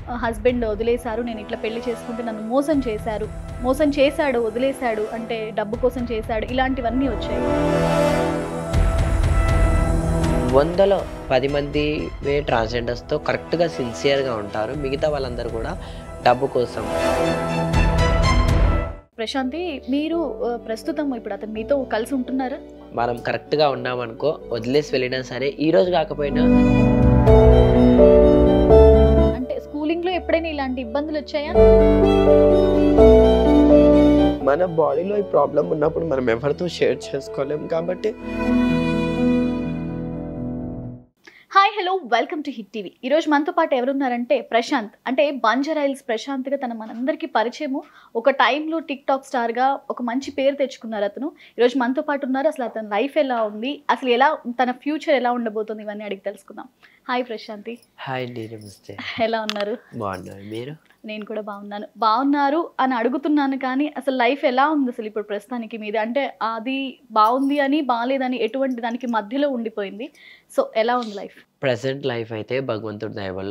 Husband వదిలేశారు నేను ఇట్లా పెళ్లి చేసుకుంటే నన్ను మోసం చేశారు మోసం చేశాడు వదిలేశాడు అంటే డబ్బు కోసం చేశాడు ఇలాంటివన్నీ వచ్చాయి వందలో పది మంది ట్రాన్స్జెండర్స్తో కరెక్ట్గా సిన్సియర్గా ఉంటారు మిగతా వాళ్ళందరూ కూడా డబ్బు కోసం ప్రశాంతి మీరు ఆ, ప్రస్తుతం ఇప్పుడు అతను మీతో కలిసి ఉంటున్నారా మనం కరెక్ట్గా ఉన్నామనుకో వదిలేసి వెళ్ళినా సరే ఈ రోజు కాకపోయినా అంటే స్కూలింగ్ లో ఎప్పుడైనా ఇలాంటి ఇబ్బందులు వచ్చాయా మన బాడీలో ఈ ప్రాబ్లం ఉన్నప్పుడు మనం ఎవరితో షేర్ చేసుకోలేం కాబట్టి hi hello welcome to hit TV ఈరోజు మనతో పాటు ఎవరున్నారంటే ప్రశాంత్ అంటే బంజారాయిల్స్ ప్రశాంత్గా తన మనందరికీ పరిచయము ఒక టైంలో టిక్ టాక్ స్టార్గా ఒక మంచి పేరు తెచ్చుకున్నారు అతను ఈరోజు మనతో పాటు ఉన్నారు అసలు అతని లైఫ్ ఎలా ఉంది అసలు ఎలా తన ఫ్యూచర్ ఎలా ఉండబోతుంది ఇవన్నీ అడిగి తెలుసుకుందాం హాయ్ ప్రశాంతి హాయ్ అండి నమస్తే ఎలా ఉన్నారు బాగున్నారు మీరు నేను కూడా బాగున్నాను బాగున్నారు అని అడుగుతున్నాను కానీ అసలు లైఫ్ ఎలా ఉంది అసలు ఇప్పుడు ప్రస్తుతానికి మీద అంటే అది బాగుంది అని బాగాలేదని ఎటువంటి దానికి మధ్యలో ఉండిపోయింది సో ఎలా ఉంది లైఫ్ ప్రజెంట్ లైఫ్ అయితే భగవంతుడి దయ వల్ల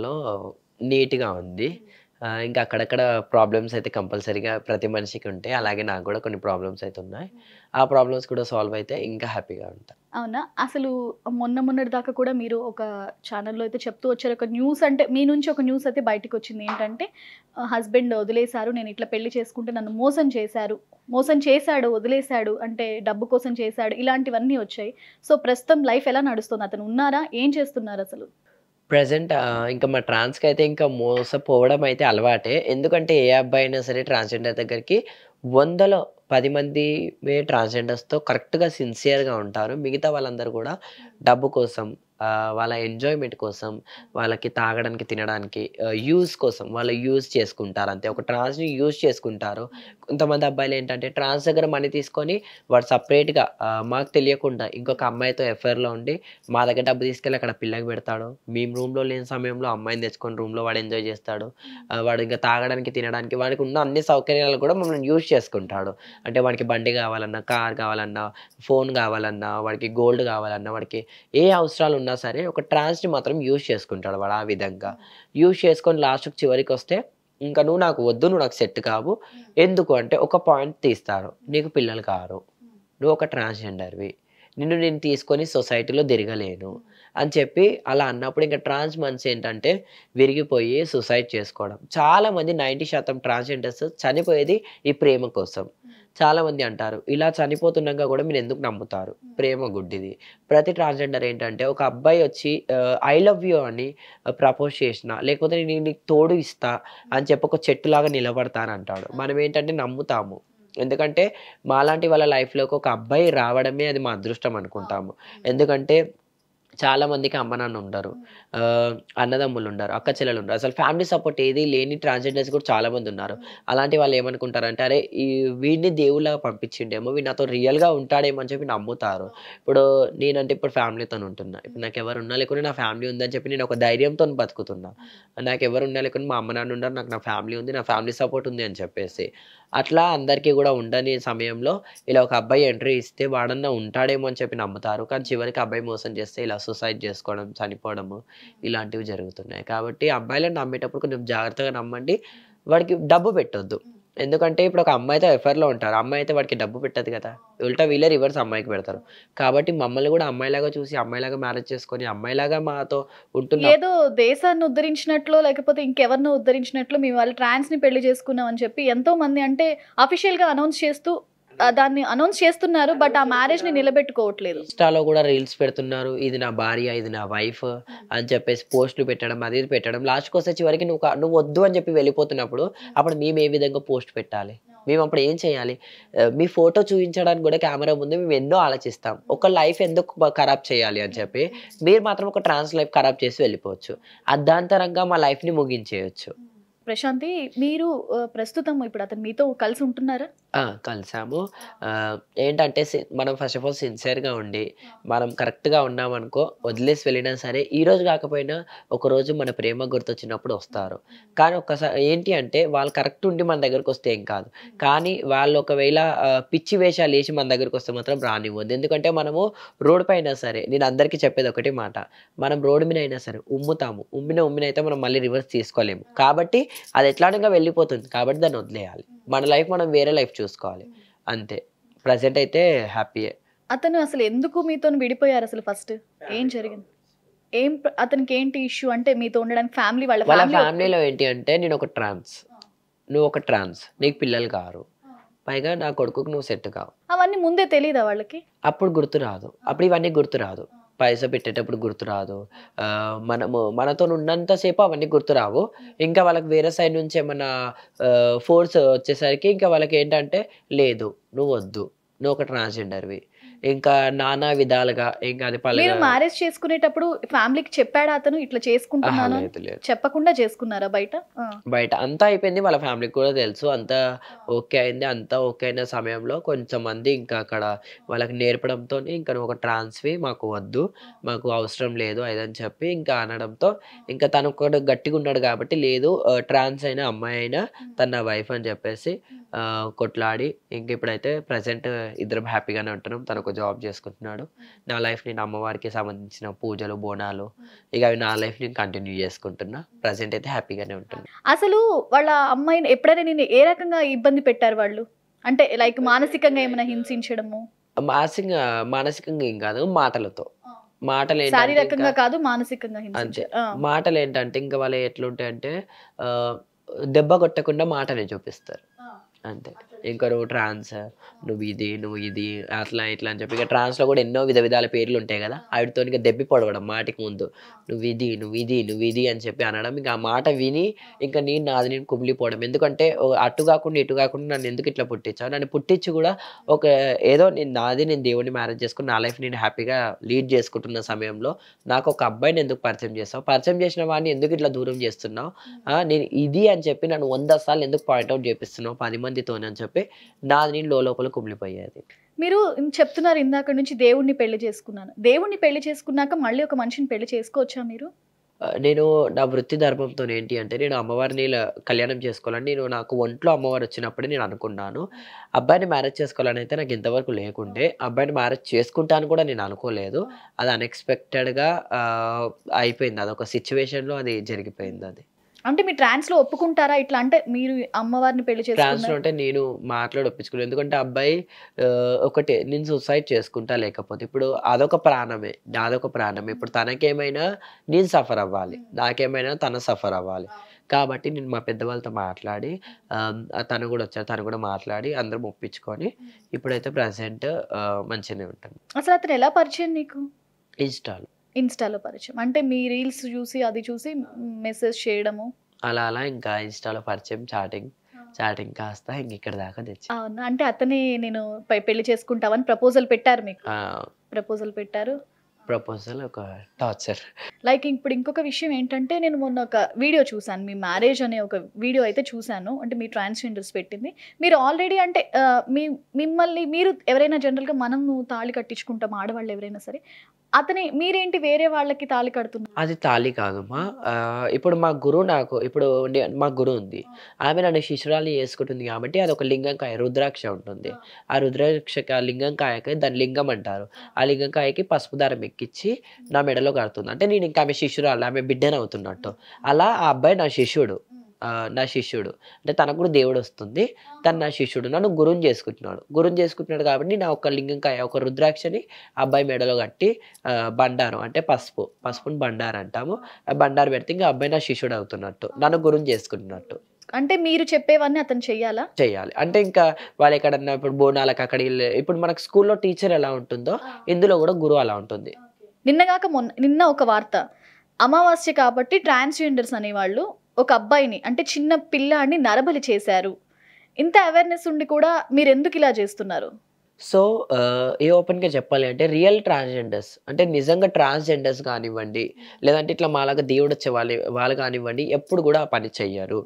నీట్గా ఉంది ఆ, ఇంకా అక్కడక్కడ ప్రాబ్లమ్స్ అయితే కంపల్సరీగా ప్రతి మనిషికి ఉంటాయి అలాగే నాకు కూడా కొన్ని ప్రాబ్లమ్స్ అయితే ఉన్నాయి ఆ ప్రాబ్లమ్స్ కూడా సాల్వ్ అయితే ఇంకా హ్యాపీగా ఉంటా అవునా అసలు మొన్న మొన్నటి దాకా కూడా మీరు ఒక ఛానల్లో అయితే చెప్తూ వచ్చారు ఒక న్యూస్ అంటే మీ నుంచి ఒక న్యూస్ అయితే బయటకు వచ్చింది ఏంటంటే హస్బెండ్ వదిలేశారు నేను ఇట్లా పెళ్లి చేసుకుంటే నన్ను మోసం చేశారు మోసం చేశాడు వదిలేశాడు అంటే డబ్బు కోసం చేశాడు ఇలాంటివన్నీ వచ్చాయి సో ప్రస్తుతం లైఫ్ ఎలా నడుస్తుంది అతను ఉన్నారా ఏం చేస్తున్నారు అసలు ప్రజెంట్ ఇంకా మా ట్రాన్స్కి అయితే ఇంకా మోసపోవడం అయితే అలవాటే ఎందుకంటే ఏ అబ్బాయి అయినా సరే ట్రాన్స్జెండర్ దగ్గరికి వందలో పది మంది ట్రాన్స్జెండర్స్తో కరెక్ట్గా సిన్సియర్గా ఉంటారు మిగతా వాళ్ళందరూ కూడా డబ్బు కోసం ఆ, వాళ్ళ ఎంజాయ్మెంట్ కోసం వాళ్ళకి తాగడానికి తినడానికి యూజ్ కోసం వాళ్ళు యూజ్ చేసుకుంటారు అంతే ఒక ట్రాన్స్ని యూజ్ చేసుకుంటారు కొంతమంది అబ్బాయిలు ఏంటంటే ట్రాన్స్ దగ్గర మనీ తీసుకొని వాడు సపరేట్గా మాకు తెలియకుండా ఇంకొక అమ్మాయితో ఎఫ్ఐఆర్లో ఉండి మా దగ్గర డబ్బు తీసుకెళ్ళి అక్కడ పిల్లకి పెడతాడు మేము రూమ్లో లేని సమయంలో అమ్మాయిని తెచ్చుకొని రూమ్లో వాడు ఎంజాయ్ చేస్తాడు ఆ, వాడు ఇంకా తాగడానికి తినడానికి వాడికి ఉన్న అన్ని సౌకర్యాలు కూడా మమ్మల్ని యూజ్ చేసుకుంటాడు అంటే వాడికి బండి కావాలన్నా కార్ కావాలన్నా ఫోన్ కావాలన్నా వాడికి గోల్డ్ కావాలన్నా వాడికి ఏ అవసరాలు ఉన్నా సరే ఒక ట్రాన్స్ని మాత్రం యూజ్ చేసుకుంటాడు వాడు ఆ విధంగా యూజ్ చేసుకొని లాస్ట్కి చివరికి వస్తే ఇంకా నువ్వు నాకు వద్దు నువ్వు నాకు సెట్ కావు ఎందుకు అంటే ఒక పాయింట్ తీస్తారు నీకు పిల్లలు కారు నువ్వు ఒక ట్రాన్స్జెండర్వి నిన్ను నేను తీసుకొని సొసైటీలో తిరగలేను అని చెప్పి అలా అన్నప్పుడు ఇంకా ట్రాన్స్ మన్స్ ఏంటంటే విరిగిపోయి సూసైడ్ చేసుకోవడం చాలా మంది నైంటీ శాతం ట్రాన్స్జెండర్స్ చనిపోయేది ఈ ప్రేమ కోసం చాలా మంది అంటారు ఇలా చనిపోతున్నాగా కూడా మీరు ఎందుకు నమ్ముతారు ప్రేమ గుడ్డిది ప్రతి ట్రాన్స్జెండర్ ఏంటంటే ఒక అబ్బాయి వచ్చి ఐ లవ్ యూ అని ప్రపోజ్ చేసిన లేకపోతే నేను నీకు తోడు ఇస్తా అని చెప్పి ఒక చెట్టులాగా నిలబడతాను అంటాడు మనం ఏంటంటే నమ్ముతాము ఎందుకంటే మాలాంటి వాళ్ళ లైఫ్లోకి ఒక అబ్బాయి రావడమే అది మా అదృష్టం అనుకుంటాము ఎందుకంటే చాలా మందికి అమ్మ నాన్న ఉండరు ఆ, అన్నదమ్ములు ఉండరు అక్క చెల్లెలు ఉండరు అసలు ఫ్యామిలీ సపోర్ట్ ఏది లేని ట్రాన్స్జెండర్స్ కూడా చాలా మంది ఉన్నారు అలాంటి వాళ్ళు ఏమనుకుంటారంటే అరే ఈ వీడిని దేవుళ్ళగా పంపించిండేమో వీడు నాతో రియల్గా ఉంటాడేమో అని చెప్పి నమ్ముతారు ఇప్పుడు నేనంటే ఇప్పుడు ఫ్యామిలీతో ఉంటున్నా ఇప్పుడు నాకు ఎవరు ఉన్నా లేకుండా నా ఫ్యామిలీ ఉందని చెప్పి నేను ఒక ధైర్యంతో బతుకుతున్నా నాకు ఎవరు ఉన్నా లేకుండా మా అమ్మ నాన్న ఉన్నారు నాకు నా ఫ్యామిలీ ఉంది నా ఫ్యామిలీ సపోర్ట్ ఉంది అని చెప్పేసి అట్లా అందరికీ కూడా ఉండని సమయంలో ఇలా ఒక అబ్బాయి ఎంట్రీ ఇస్తే వాడన్నా ఉంటాడేమో అని చెప్పి నమ్ముతారు కానీ చివరికి అబ్బాయి మోసం చేస్తే ఇలా సూసైడ్ చేసుకోవడం చనిపోవడము ఇలాంటివి జరుగుతున్నాయి కాబట్టి అబ్బాయిలను నమ్మేటప్పుడు కొంచెం జాగ్రత్తగా నమ్మండి వాడికి డబ్బు పెట్టొద్దు ఎందుకంటే ఇప్పుడు ఒక అమ్మాయితో ఎఫర్లో ఉంటారు అమ్మాయి అయితే వాడికి డబ్బు పెట్టదు కదా ఉల్టా వీళ్ళే రివర్స్ అమ్మాయికి పెడతారు కాబట్టి మమ్మల్ని కూడా అమ్మాయిలాగా చూసి అమ్మాయిలాగా మ్యారేజ్ చేసుకొని అమ్మాయిలాగా మాతో ఉంటున్న ఏదో దేశాన్ని ఉద్ధరించినట్లు లేకపోతే ఇంకెవరినో ఉద్ధరించినట్లు మేము వాళ్ళు ట్రాన్స్ ని పెళ్లి చేసుకున్నాం అని చెప్పి ఎంతో మంది అంటే అఫీషియల్ గా అనౌన్స్ చేస్తూ ఆ, దాన్ని అనౌన్స్ చేస్తున్నారు బట్ ఆ మ్యారేజ్ ని నిలబెట్టుకోవట్లేదు ఇన్స్టాలో కూడా రీల్స్ పెడుతున్నారు ఇది నా భార్య ఇది నా వైఫ్ అని చెప్పేసి పోస్టులు పెట్టడం అది ఇది పెట్టడం లాస్ట్కి వస్తే చివరికి నువ్వు కా- నువ్వు వద్దు అని చెప్పి వెళ్ళిపోతున్నప్పుడు అప్పుడు మేము ఏ విధంగా పోస్ట్ పెట్టాలి మేము అప్పుడు ఏం చేయాలి ఆ, మీ ఫోటో చూపించడానికి కూడా కెమెరా ముందు మేము ఎన్నో ఆలోచిస్తాం ఒక లైఫ్ ఎందుకు బ- ఖరాబ్ చేయాలి అని చెప్పి మీరు మాత్రం ఒక ట్రాన్స్ లైఫ్ ఖరాబ్ చేసి వెళ్ళిపోవచ్చు అర్ధాంతరంగా మా లైఫ్ని ముగించేయచ్చు ప్రశాంతి మీరు ఆ, ప్రస్తుతం ఇప్పుడు అతను మీతో కలిసి ఉంటున్నారా ఆ! కలిసాము. ఆహ్, ఏంటంటే సి మనం ఫస్ట్ ఆఫ్ ఆల్ సిన్సియర్‌గా ఉండి, మనం కరెక్ట్‌గా ఉన్నామనుకో వదిలేసి వెళ్ళినా సరే, ఈరోజు కాకపోయినా ఒకరోజు మన ప్రేమ గుర్తొచ్చినప్పుడు వస్తారు. కానీ ఒక్కసారి ఏంటి అంటే వాళ్ళు కరెక్ట్ ఉండి మన దగ్గరకొస్తే ఏం కాదు. కానీ వాళ్ళు ఒకవేళ ఆహ్, పిచ్చి వేషాలేసి మన దగ్గరకొస్తే మాత్రం రానివ్వద్దు. ఎందుకంటే మనము రోడ్ పైన సరే నేను అందరికీ చెప్పేది ఒకటే మాట. మనం రోడ్ మీద అయినా సరే ఉమ్ముతాము. ఉమ్మిన ఉమ్మినైతే మనం మళ్ళీ రివర్స్ తీసుకోలేము. కాబట్టి అది ఎట్లానోగా వెళ్ళిపోతుంది. కాబట్టి దాన్ని వదిలేయాలి. మన లైఫ్ మనం వేరే లైఫ్ చూసుకోవాలి. అంతే. ప్రెజెంట్ అయితే హ్యాపీయే. అతను అసలు ఎందుకు మీతోని విడిపోయారు అసలు ఫస్ట్? ఏం జరిగింది? ఏం ప్ర అతనికి ఏంటి ఇష్యూ? అంటే మీతో ఉండడానికి ఫ్యామిలీ వాళ్ళ వాళ్ళ ఫ్యామిలీ ఫ్యామిలీలో ఏంటి అంటే నేను ఒక ట్రాన్స్. నువ్వు ఒక ట్రాన్స్. నీకు పిల్లలు కారు. పైగా నా కొడుకుకి నువ్వు సెట్ కావు. అవన్నీ ముందే తెలీదా వాళ్ళకి? అప్పుడు గుర్తు రాదు. అప్పుడు ఇవన్నీ గుర్తు రాదు. పైసా పెట్టేటప్పుడు గుర్తు రాదు. ఆహ్, మనము మనతోని ఉన్నంత సేపు అవన్నీ గుర్తు రావు. ఇంకా వాళ్ళకి వేరే సైడ్ నుంచి ఏమన్నా ఆహ్, ఫోర్స్ వచ్చేసరికి ఇంకా వాళ్ళకేంటంటే లేదు నువ్వొద్దు. నువ్వు ఒక ట్రాన్స్‌జెండర్‌వి. ఇంకా నానా విధాలుగా ఇంకా అది మీరు పలానా మ్యారేజ్ చేసుకునేటప్పుడు ఫ్యామిలీకి చెప్పాడా అతను ఇట్లా అహా! చేసుకుంటున్నాను అని? లేదు లేదు. చెప్పకుండా చేసుకున్నారా బయట? ఆ! బయట అంతా అయిపోయింది. వాళ్ళ ఫ్యామిలీకి కూడా తెలుసు. అంతా ఓకే అయింది. అంతా ఓకే అయిన సమయంలో కొంచెంమంది ఇంకా అక్కడ వాళ్ళకి నేర్పడంతోని ఇంకా నువ్వు ఒక ట్రాన్స్‌వి మాకు వద్దు. మాకు అవసరం లేదు అదని చెప్పి ఇంకా అనడంతో ఇంకా తను కూడా గట్టిగా ఉన్నాడు కాబట్టి లేదు ఆహ్, ట్రాన్స్ అయినా అమ్మాయి అయినా తను నా వైఫ్ అని చెప్పేసి ఆహ్, కొట్లాడి ఇంక ఇప్పుడైతే ప్రెజెంట్ ఇద్దరం హ్యాపీగానే ఉంటున్నాం. తను ఒక జాబ్ చేసుకుంటున్నాడు. నా లైఫ్ నేను అమ్మవారికి సంబంధించిన పూజలు, బోనాలు ఇక అవి నా లైఫ్ నేను కంటిన్యూ చేసుకుంటున్నా. ప్రెజెంట్ అయితే హ్యాపీగానే ఉంటున్నా. అసలు వాళ్ళ అమ్మాయిని ఎప్పుడైనా నిన్ను ఏ రకంగా ఇబ్బంది పెట్టారు వాళ్ళు? అంటే లైక్ మానసికంగా ఏమైనా హింసించడము? మానసికంగా మానసికంగా ఏం కాదు మాటలతో. మాటలేంటంటే శారీరకంగా ఇంకా కాదు మానసికంగా అంతే. హింసించారు. ఆ! మాటలేంటంటే ఇంకా వాళ్ళు ఎట్లుంటాయంటే ఆహ్, దెబ్బ కొట్టకుండా మాటనే చూపిస్తారు. అంతే. ఇంకా నువ్వు ట్రాన్స్, నువ్వు ఇది, నువ్వు ఇది అట్లా ఇట్లా అని చెప్పి ఇక ట్రాన్స్‌లో కూడా ఎన్నో విధ విధాల పేర్లు ఉంటాయి కదా! ఆవిడతోని ఇక దెప్పి పొడవడం మాటికి ముందు. నువ్వు ఇది, నువ్వు ఇది, నువ్వు ఇది అని చెప్పి అనడం. ఇంక ఆ మాట విని ఇంకా నేను నాది నేను కుమిలిపోవడం. ఎందుకంటే ఓ అటు కాకుండా ఇటు కాకుండా నన్ను ఎందుకు ఇట్లా పుట్టించావు? నన్ను పుట్టించి కూడా ఒక ఏదో నేను నాది నేను దేవుడిని మ్యారేజ్ చేసుకొని నా లైఫ్ నేను హ్యాపీగా లీడ్ చేసుకుంటున్న సమయంలో నాకు ఒక అబ్బాయిని ఎందుకు పరిచయం చేసావు? పరిచయం చేసిన వాడిని ఎందుకు ఇట్లా దూరం చేస్తున్నావు? ఆ! నేను ఇది అని చెప్పి నన్ను 100 సార్లు ఎందుకు పాయింట్ ఔట్ చేపిస్తున్నావు 10 మందితోని అని చెప్పి నాది నేను లోలోపల కుమిలిపోయేది. మీరు చెప్తున్నారు ఇందాక నుంచి దేవుడిని పెళ్లి చేసుకున్నాను. దేవుడిని పెళ్లి చేసుకున్నాక మళ్ళీ ఒక మనిషిని పెళ్లి చేసుకోవచ్చా మీరు? ఆహ్, నేను నా వృత్తి ధర్మంతోని ఏంటి అంటే నేను అమ్మవారిని ఇలా కళ్యాణం చేసుకోవాలని నేను నాకు ఒంట్లో అమ్మవారు వచ్చినప్పుడే నేను అనుకున్నాను. అబ్బాయిని మ్యారేజ్ చేసుకోవాలని అయితే నాకు ఇంతవరకు లేకుండే. అబ్బాయిని మ్యారేజ్ చేసుకుంటా అని కూడా నేను అనుకోలేదు. అది అన్‌ఎక్స్‌పెక్టెడ్‌గా ఆహ్, అయిపోయింది. అదొక సిట్యుయేషన్‌లో అది జరిగిపోయిందది. అంటే మీరు ట్రాన్స్‌లో ఒప్పుకుంటారా? ఇట్లా అంటే మీరు అమ్మవారిని పెళ్లి ట్రాన్స్‌లో చేసుకున్నారు. అంటే నేను మాట్లాడి ఒప్పించుకోలేదు. ఎందుకంటే అబ్బాయి ఆహ్, ఒకటే నేను సూసైడ్ చేసుకుంటా లేకపోతే ఇప్పుడు అదొక ప్రాణమే. నాదొక ప్రాణమే. ఇప్పుడు తనకేమైనా నేను సఫర్ అవ్వాలి. నాకేమైనా తను సఫర్ అవ్వాలి. కాబట్టి నేను మా పెద్దవాళ్ళతో మాట్లాడి ఆహ్, తను కూడా వచ్చారు. తను కూడా మాట్లాడి అందరం ఒప్పించుకొని ఇప్పుడైతే ప్రెజెంట్ ఆహ్, మంచిగానే ఉంటాను. అసలు అతను ఎలా పరిచయం నీకు? ఇన్‌స్టాలో. ఇన్‌స్టాలో పరిచయం. అంటే మీ రీల్స్ చూసి అది చూసి మెసేజ్ చేయడము. అలా అలా ఇంకా ఇన్‌స్టాలో పరిచయం చాటింగ్. చాటింగ్ కాస్త ఇంక ఇక్కడి దాకా తెచ్చింది. అవునా? అంటే అతనే నేను పె పెళ్లి చేసుకుంటావని ప్రపోజల్ పెట్టారు మీకు. ఆ! ప్రపోజల్ పెట్టారు. ప్రపోజల్ ఒక టార్చర్. లైక్ ఇప్పుడు ఇంకొక విషయం ఏంటంటే నేను మొన్న ఒక వీడియో చూసాను. మీ మ్యారేజ్ అనే ఒక వీడియో అయితే చూసాను. అంటే మీ ట్రాన్స్‌జెండర్స్ పెట్టింది. మీరు ఆల్రెడీ అంటే ఆహ్, మీ మిమ్మల్ని మీరు ఎవరైనా జనరల్‌గా మనము తాళి కట్టించుకుంటాం ఆడవాళ్ళు ఎవరైనా సరే. అతని మీరేంటి వేరే వాళ్ళకి తాళి కడుతున్నారు? అది తాళి కాదమ్మా. ఆహ్, ఇప్పుడు మా గురువు నాకు ఇప్పుడు నే మా గురువు ఉంది. ఆమె నన్ను శిష్యురాలిని చేసుకుంటుంది కాబట్టి అదొక లింగంకాయ రుద్రాక్ష ఉంటుంది. ఆ రుద్రాక్షకి ఆ లింగంకాయకి దాన్ని లింగం అంటారు. ఆ లింగంకాయకి పసుపు దారం ఎక్కిచ్చి నా మెడలో కడుతుంది. అంటే నేను ఇంకా ఆమె శిష్యురాలు. ఆమె బిడ్డని అవుతున్నట్టు. అలా ఆ అబ్బాయి నా శిష్యుడు. ఆహ్, నా శిష్యుడు. అంటే తనకు కూడా దేవుడొస్తుంది. తను నా శిష్యుడు. నన్ను గురువుని చేసుకుంటున్నాడు. గురువుని చేసుకుంటున్నాడు కాబట్టి నా ఒక లింగంకాయ ఒక రుద్రాక్షని ఆ అబ్బాయి మెడలో కట్టి ఆహ్, బండారం అంటే పసుపు. పసుపుని బండారు అంటాము. ఆ బండారు పెడితే ఇంక ఆ అబ్బాయి నా శిష్యుడు అవుతున్నట్టు. నన్ను గురువుని చేసుకుంటున్నట్టు. అంటే మీరు చెప్పేవన్నీ అతను చెయ్యాలా? చెయ్యాలి. అంటే ఇంకా వాళ్ళు ఎక్కడన్నా ఇప్పుడు బోనాలకు అక్కడ ఈళ్ళు ఇప్పుడు మనకు స్కూల్‌లో టీచర్ ఎలా ఉంటుందో ఇందులో కూడా గురువు అలా ఉంటుంది. నిన్నగాక మొన్న నిన్న ఒక వార్త. అమావాస్య కాబట్టి ట్రాన్స్‌జెండర్స్ అనేవాళ్ళు ఒక అబ్బాయిని అంటే చిన్న పిల్లాడిని నరబలి చేశారు. ఇంత అవేర్‌నెస్ ఉండి కూడా మీరెందుకు ఇలా చేస్తున్నారు? సో ఆహ్, ఏ ఓపెన్‌గా చెప్పాలి అంటే రియల్ ట్రాన్స్‌జెండర్స్ అంటే నిజంగా ట్రాన్స్‌జెండర్స్ కానివ్వండి, లేదంటే ఇట్లా మాలాగా దేవుడొచ్చే వాళ్ళు వాళ్ళు కానివ్వండి, ఎప్పుడు కూడా ఆ పని చెయ్యరు.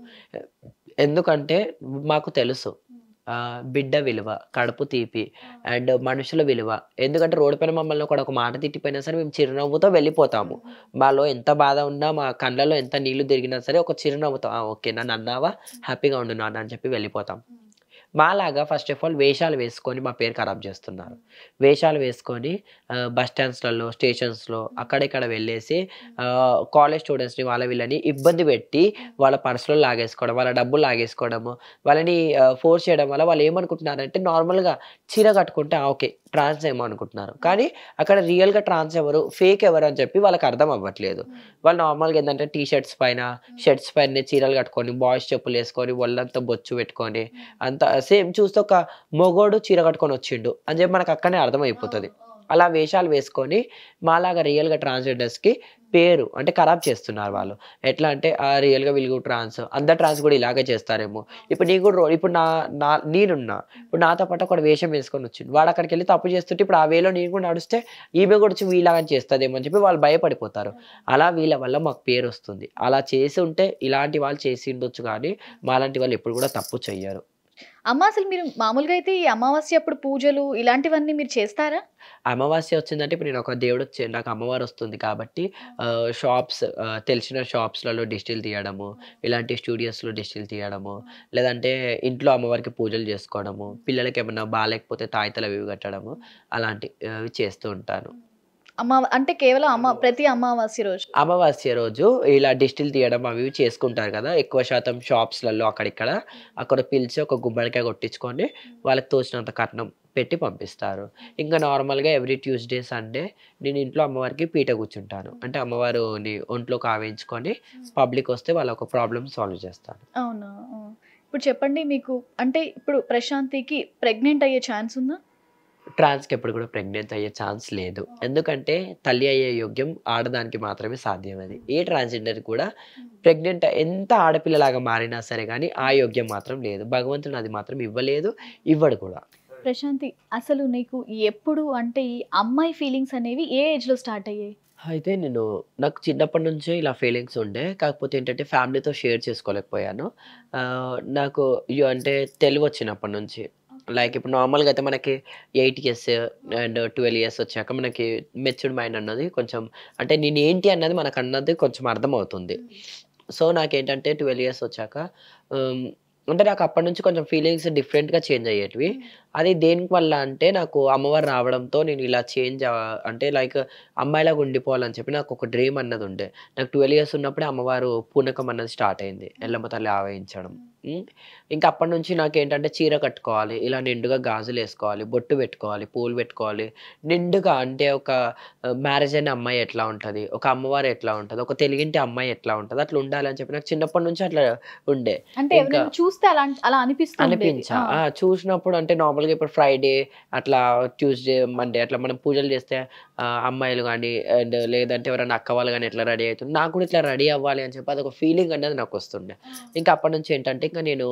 ఎందుకంటే మాకు తెలుసు. ఆహ్, బిడ్డ విలువ, కడుపు తీపి అండ్ మనుషుల విలువ. ఎందుకంటే రోడ్డు పైన మమ్మల్ని ఒకడు ఒక మాట తిట్టిపోయినా సరే మేము చిరునవ్వుతో వెళ్ళిపోతాము. మాలో ఎంత బాధ ఉన్నా, మా కళ్ళలో ఎంత నీళ్లు తిరిగినా సరే ఒక చిరునవ్వుతో ఆ! ఓకే. నన్ను అన్నావా? హ్యాపీగా ఉండు నాన్న అని చెప్పి వెళ్ళిపోతాం. మాలాగా ఫస్ట్ ఆఫ్ ఆల్ వేషాలు వేసుకొని మా పేరు ఖరాబ్ చేస్తున్నారు. వేషాలు వేసుకొని ఆహ్, బస్ స్టాండ్స్‌లలో, స్టేషన్స్‌లో అక్కడ ఇక్కడ వెళ్ళేసి ఆహ్, కాలేజ్ స్టూడెంట్స్‌ని వాళ్ళ వీళ్ళని ఇబ్బంది పెట్టి వాళ్ళ పర్సులు లాగేసుకోవడం, వాళ్ళ డబ్బులు లాగేసుకోవడము, వాళ్ళని ఆహ్, ఫోర్స్ చేయడం వల్ల వాళ్ళు ఏమనుకుంటున్నారంటే నార్మల్‌గా చీర కట్టుకుంటే ఆ! ఓకే. ట్రాన్స్ ఏమో అనుకుంటున్నారు. కానీ అక్కడ రియల్‌గా ట్రాన్స్ ఎవరు? ఫేక్ ఎవరు? అని చెప్పి వాళ్ళకి అర్థం అవ్వట్లేదు. వాళ్ళు నార్మల్‌గా ఏందంటే టీ షర్ట్స్ పైన, షర్ట్స్ పైనే చీరలు కట్టుకొని, బాయ్స్ చెప్పులేసుకొని, ఒళ్ళంతా బొచ్చు పెట్టుకొని, అంతా సేమ్ చూస్తే ఒక మొగోడు చీర కట్టుకొని వచ్చిండు అని చెప్పి మనకు అక్కడనే అర్థమైపోతది. అలా వేషాలు వేసుకొని మాలాగా రియల్‌గా ట్రాన్స్‌జెండర్స్‌కి పేరు అంటే ఖరాబ్ చేస్తున్నారు వాళ్ళు. ఎట్లా అంటే ఆహ్, రియల్‌గా వీళ్ళు కూడా ట్రాన్స్. అందరు ట్రాన్స్ కూడా ఇలాగే చేస్తారేమో. ఇప్పుడు నీకు కూడా రో ఇప్పుడు నా నా నేనున్నా. ఇప్పుడు నాతో పాటు ఒకడు వేషం వేసుకొని వచ్చిండు. వాడు అక్కడికెళ్ళి తప్పు చేస్తుంటే ఇప్పుడు ఆ వేలో నేను కూడా నడుస్తే ఈమె కూడా వచ్చి వీళ్ళలాగానే చేస్తదేమో అని చెప్పి వాళ్ళు భయపడిపోతారు. అలా వీళ్ళ వల్ల మాకు పేరొస్తుంది. అలా చేసి ఉంటే ఇలాంటి వాళ్ళు చేసిండొచ్చు గానీ, మాలాంటి వాళ్ళు ఎప్పుడు కూడా తప్పు చెయ్యరు. అమ్మ అసలు మీరు మామూలుగా అయితే ఈ అమావాస్య అప్పుడు పూజలు ఇలాంటివన్నీ మీరు చేస్తారా? అమావాస్య వచ్చిందంటే ఇప్పుడు నేను ఒక దేవుడొచ్చే నాకు అమ్మవారు వస్తుంది కాబట్టి ఆహ్, షాప్స్ ఆహ్, తెలిసిన షాప్స్‌లలో దిష్టిలు తీయడము, ఇలాంటి స్టూడియోస్‌లో దిష్టిలు తీయడము, లేదంటే ఇంట్లో అమ్మవారికి పూజలు చేసుకోవడము, పిల్లలకేమన్నా బాలేకపోతే తాయితలు అవి ఇవి కట్టడము, అలాంటి అవి చేస్తూ ఉంటాను. అమ్మ అంటే కేవలం అమ్మ ప్రతి అమావాస్య రోజు. అమావాస్య రోజు ఇలా దిష్టిలు తీయడం అవి ఇవి చేసుకుంటారు కదా! ఎక్కువ శాతం షాప్స్‌లలో అక్కడిక్కడ, అక్కడ పిలిచి ఒక గుమ్మడికాయ కొట్టించుకొని వాళ్ళకి తోచినంత కట్నం పెట్టి పంపిస్తారు. ఇంకా నార్మల్‌గా ఎవ్రీ ట్యూస్‌డే, సండే నేను ఇంట్లో అమ్మవారికి పీట కూర్చుంటాను. అంటే అమ్మవారుని ఒంట్లోకి ఆవించుకొని పబ్లిక్ వస్తే వాళ్ళ ఒక ప్రాబ్లమ్ సాల్వ్ చేస్తాను. అవునా? ఆ! ఇప్పుడు చెప్పండి మీకు అంటే ఇప్పుడు ప్రశాంతికి ప్రెగ్నెంట్ అయ్యే ఛాన్స్ ఉందా? ట్రాన్స్‌కి ఎప్పుడు కూడా ప్రెగ్నెంట్ అయ్యే ఛాన్స్ లేదు. ఎందుకంటే తల్లి అయ్యే యోగ్యం ఆడదానికి మాత్రమే సాధ్యం అది. ఏ ట్రాన్స్‌జెండర్ కూడా ప్రెగ్నెంట్ ఎంత ఆడపిల్లలాగా మారినా సరే గానీ ఆ యోగ్యం మాత్రం లేదు. భగవంతుడు అది మాత్రం ఇవ్వలేదు. ఇవ్వడు కూడా. ప్రశాంతి అసలు నీకు ఎప్పుడు అంటే ఈ అమ్మాయి ఫీలింగ్స్ అనేవి ఏ ఏజ్‌లో స్టార్ట్ అయ్యాయి? అయితే నేను నాకు చిన్నప్పటి నుంచే ఇలా ఫీలింగ్స్ ఉండే. కాకపోతే ఏంటంటే ఫ్యామిలీతో షేర్ చేసుకోలేకపోయాను. ఆహ్, నాకు యు అంటే తెలివొచ్చినప్పటి నుంచి. లైక్ ఇప్పుడు నార్మల్‌గా అయితే మనకి 8 ఇయర్స్ అండ్ 12 ఇయర్స్ వచ్చాక మనకి మెచ్యూర్డ్ మైండ్ అన్నది కొంచెం అంటే నేనేంటి అన్నది మనకన్నది కొంచెం అర్థమవుతుంది. సో, నాకేంటంటే 12 ఇయర్స్ వచ్చాక హ్మ్, అంటే నాకు అప్పటి నుంచి కొంచెం ఫీలింగ్స్ డిఫరెంట్‌గా చేంజ్ అయ్యేటివి. అది దేనికి వల్ల అంటే నాకు అమ్మవారు రావడంతో నేను ఇలా చేంజ్ ఆహ్, అంటే లైక్ అమ్మాయిలాగా ఉండిపోవాలని చెప్పి నాకు ఒక డ్రీమ్ అన్నది ఉండే. నాకు 12 ఇయర్స్ ఉన్నప్పుడే అమ్మవారు పూనకం అన్నది స్టార్ట్ అయింది. ఎల్లమ్మ తల్లి ఆవహించడం. హ్మ్. ఇంకా అప్పటి నుంచి నాకేంటంటే చీర కట్టుకోవాలి. ఇలా నిండుగా గాజులేసుకోవాలి, బొట్టు పెట్టుకోవాలి, పూలు పెట్టుకోవాలి. నిండుగా అంటే ఒక ఆహ్, మ్యారేజ్ అయిన అమ్మాయి ఎట్లా ఉంటది? ఒక అమ్మవారు ఎట్లా ఉంటది? ఒక తెలుగింటి అమ్మాయి ఎట్లా ఉంటది? అట్లా ఉండాలని చెప్పి నాకు చిన్నప్పటి నుంచి అట్లా ఉండే. అంటే ఇంకా ఎవరైనా చూస్తే అలా అలా అనిపిస్తూ ఉండేది. అనిపించా. ఆ! ఆ! చూసినప్పుడు అంటే నార్మల్‌గా ఇప్పుడు ఫ్రైడే అట్లా ట్యూస్‌డే, మండే అట్లా మనం పూజలు చేస్తే ఆహ్, అమ్మాయిలు గానీ అండ్ లేదంటే ఎవరైనా అక్క వాళ్ళు గానీ ఎట్లా రెడీ అయితున్నారు. నాకు కూడా ఇట్లా రెడీ అవ్వాలి అని చెప్పి అదొక ఫీలింగ్ అనేది నాకొస్తుండే. ఇంకా అప్పటి నుంచి ఏంటంటే ఇంక నేను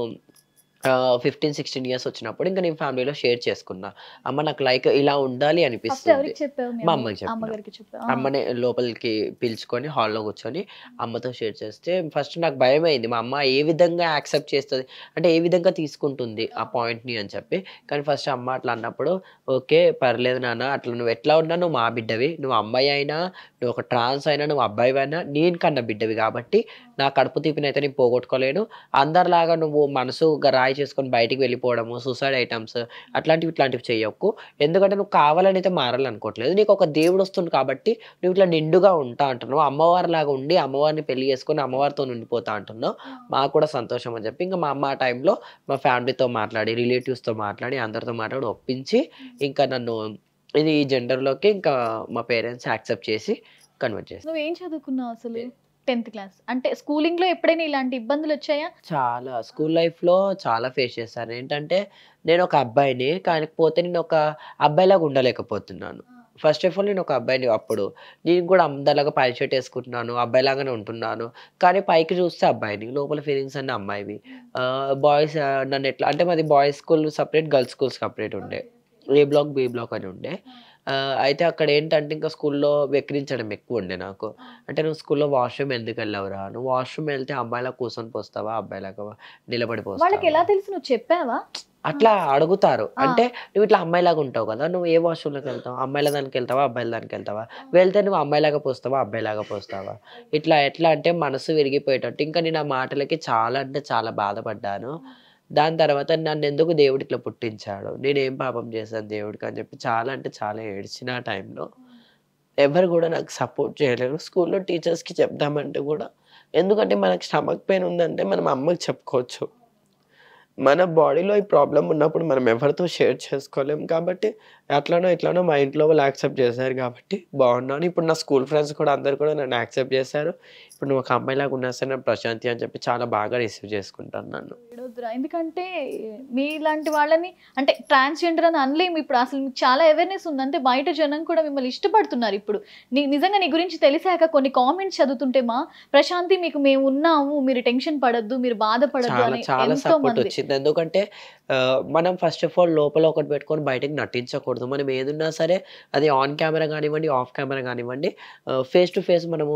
ఆహ్, 15, 16 ఇయర్స్ వచ్చినప్పుడు ఇంక నేను ఫ్యామిలీలో షేర్ చేసుకున్నా. అమ్మ నాకు లైక్ ఇలా ఉండాలి ఫస్ట్ అనిపిస్తుంది. ఎవరికి చెప్పావు? మీ మా అమ్మ అమ్మకి చెప్పిన. అమ్మగారికి చెప్పావా? ఆ! అమ్మనే లోపలికి పిలుచుకొని హాల్‌లో కూర్చొని అమ్మతో షేర్ చేస్తే ఫస్ట్ నాకు భయమైంది. మా అమ్మ ఏ విధంగా యాక్సెప్ట్ చేస్తది? అంటే ఏ విధంగా తీసుకుంటుంది ఆ పాయింట్‌ని అని చెప్పి. కానీ ఫస్ట్ అమ్మ అట్లా అన్నప్పుడు ఓకే. పర్లేదు నాన్న అట్లా నువ్వు ఎట్లా ఉన్నా నువ్వు మా బిడ్డవి. నువ్వు అమ్మాయి అయినా, నువ్వు ఒక ట్రాన్స్ అయినా, నువ్వు అబ్బాయివైనా నేను కన్న బిడ్డవి కాబట్టి నా కడుపు తీపినైతే నేను పోగొట్టుకోలేను. అందరిలాగా నువ్వు మనసు గ రాయి చేసుకొని బయటికి వెళ్ళిపోవడము, సూసైడ్ ఐటెమ్స్ అట్లాంటివి ఇట్లాంటివి చెయ్యకు. ఎందుకంటే నువ్వు కావాలని అయితే మారాలనుకోవట్లేదు. నీకు ఒక దేవుడు వస్తుండు కాబట్టి నువ్వు ఇట్లా నిండుగా ఉంటా అంటున్నావు. అమ్మవారిలాగా ఉండి అమ్మవారిని పెళ్లి చేసుకొని అమ్మవారితోని ఉండిపోతా అంటున్నావు. మాకు కూడా సంతోషం అని చెప్పి ఇంక మా అమ్మ ఆ టైంలో మా ఫ్యామిలీతో మాట్లాడి, రిలేటివ్స్‌తో మాట్లాడి, అందరితో మాట్లాడి ఒప్పించి ఇంకా నన్ను ఇది ఈ జెండర్‌లోకి ఇంకా మా పేరెంట్స్ యాక్సెప్ట్ చేసి కన్వర్ట్ చేశారు. నువ్వేం చదువుకున్నావు అసలు? 10థ్ క్లాస్. అంటే స్కూలింగ్‌లో ఎప్పుడైనా ఇలాంటి ఇబ్బందులు వచ్చాయా? చాలా స్కూల్ లైఫ్‌లో చాలా ఫేస్ చేశాను. ఏంటంటే నేను ఒక అబ్బాయిని. కాకపోతే నేను ఒక అబ్బాయిలాగా ఉండలేకపోతున్నాను. ఫస్ట్ ఆఫ్ ఆల్ నేను ఒక అబ్బాయిని అప్పుడు. నేను కూడా అందరిలాగా పై షర్ట్ ఏసుకుంటున్నాను. అబ్బాయిలాగానే ఉంటున్నాను. కానీ పైకి చూస్తే అబ్బాయిని. లోపల ఫీలింగ్స్ అన్నీ అమ్మాయివి. ఆహ్, బాయ్స్ నన్ను ఎట్లా అంటే మాది boys school separate, girls school separate ఉండే. ఏ బ్లాక్ బి బ్లాక్ అని ఉండే ఆ, అయితే అక్కడ ఏంటంటే ఇంకా స్కూల్లో వెక్కిరించడం ఎక్కువ ఉండే నాకు అంటే నువ్వు స్కూల్లో వాష్రూమ్ ఎందుకు వెళ్ళావురా నువ్వు వాష్రూమ్ వెళ్తే అమ్మాయిలా కూర్చొని పోస్తావా అబ్బాయిలాగా నిలబడి వాళ్ళకి ఎలా పోస్తావా తెలుసు నువ్వు చెప్పావా అట్లా అడుగుతారు ఆ. అంటే నువ్వు ఇట్లా అమ్మాయిలాగా ఉంటావు కదా నువ్వు ఏ వాష్రూమ్లోకి వెళ్తావు అమ్మాయిల దానికి వెళ్తావా అబ్బాయిల దానికి వెళ్తావా వెళ్తే నువ్వు అమ్మాయిలాగా పోస్తావా అబ్బాయిలాగా పోస్తావా ఇట్లా ఎట్లా అంటే మనసు విరిగిపోయేటట్టు ఇంకా నేను ఆ మాటలకి చాలా అంటే చాలా బాధపడ్డాను దాని తర్వాత నన్ను ఎందుకు దేవుడు ఇట్లా పుట్టించాడు నేను ఏం పాపం చేశాను దేవుడికి అని చెప్పి చాలా అంటే చాలా ఏడ్చిన ఆ టైంలో ఎవరు కూడా నాకు సపోర్ట్ చేయలేరు స్కూల్లో టీచర్స్కి చెప్దామంటే కూడా ఎందుకంటే మనకి స్టమక్ పెయిన్ ఉందంటే మనం అమ్మకి చెప్పుకోవచ్చు మన బాడీలో ఈ ప్రాబ్లం ఉన్నప్పుడు మనం ఎవరితో షేర్ చేసుకోలేం కాబట్టి అట్లానో ఇట్లానో మా ఇంట్లో వాళ్ళు యాక్సెప్ట్ చేశారు కాబట్టి బాగున్నాను ఇప్పుడు నా స్కూల్ ఫ్రెండ్స్ కూడా అందరు కూడా నన్ను యాక్సెప్ట్ చేశారు ఇప్పుడు నువ్వు ఒక అమ్మాయిలాగా ఉన్నా సరే నేను ప్రశాంతి అని చెప్పి చాలా బాగా రిసీవ్ చేసుకుంటాను నన్ను ఏడవద్దురా. ఎందుకంటే మీలాంటి వాళ్ళని అంటే ట్రాన్స్జెండర్ అని అనలేము ఇప్పుడు అసలు మీకు చాలా అవేర్నెస్ ఉంది అంటే బయట జనం కూడా మిమ్మల్ని ఇష్టపడుతున్నారు ఇప్పుడు నీ నిజంగా నీ గురించి తెలిసాక కొన్ని కామెంట్స్ చదువుతుంటే మా ప్రశాంతి మీకు మేము ఉన్నాము మీరు టెన్షన్ పడద్దు మీరు బాధపడద్దు చాలా అని చాలా ఎంతో సపోర్ట్ మంది వచ్చింది ఎందుకంటే ఆ, మనం ఫస్ట్ ఆఫ్ ఆల్ లోపల ఒకటి పెట్టుకొని బయటకు నటించకూడదు మనం ఏదున్నా సరే అది ఆన్ కెమెరా కానివ్వండి ఆఫ్ కెమెరా కానివ్వండి ఫేస్ టు ఫేస్ మనము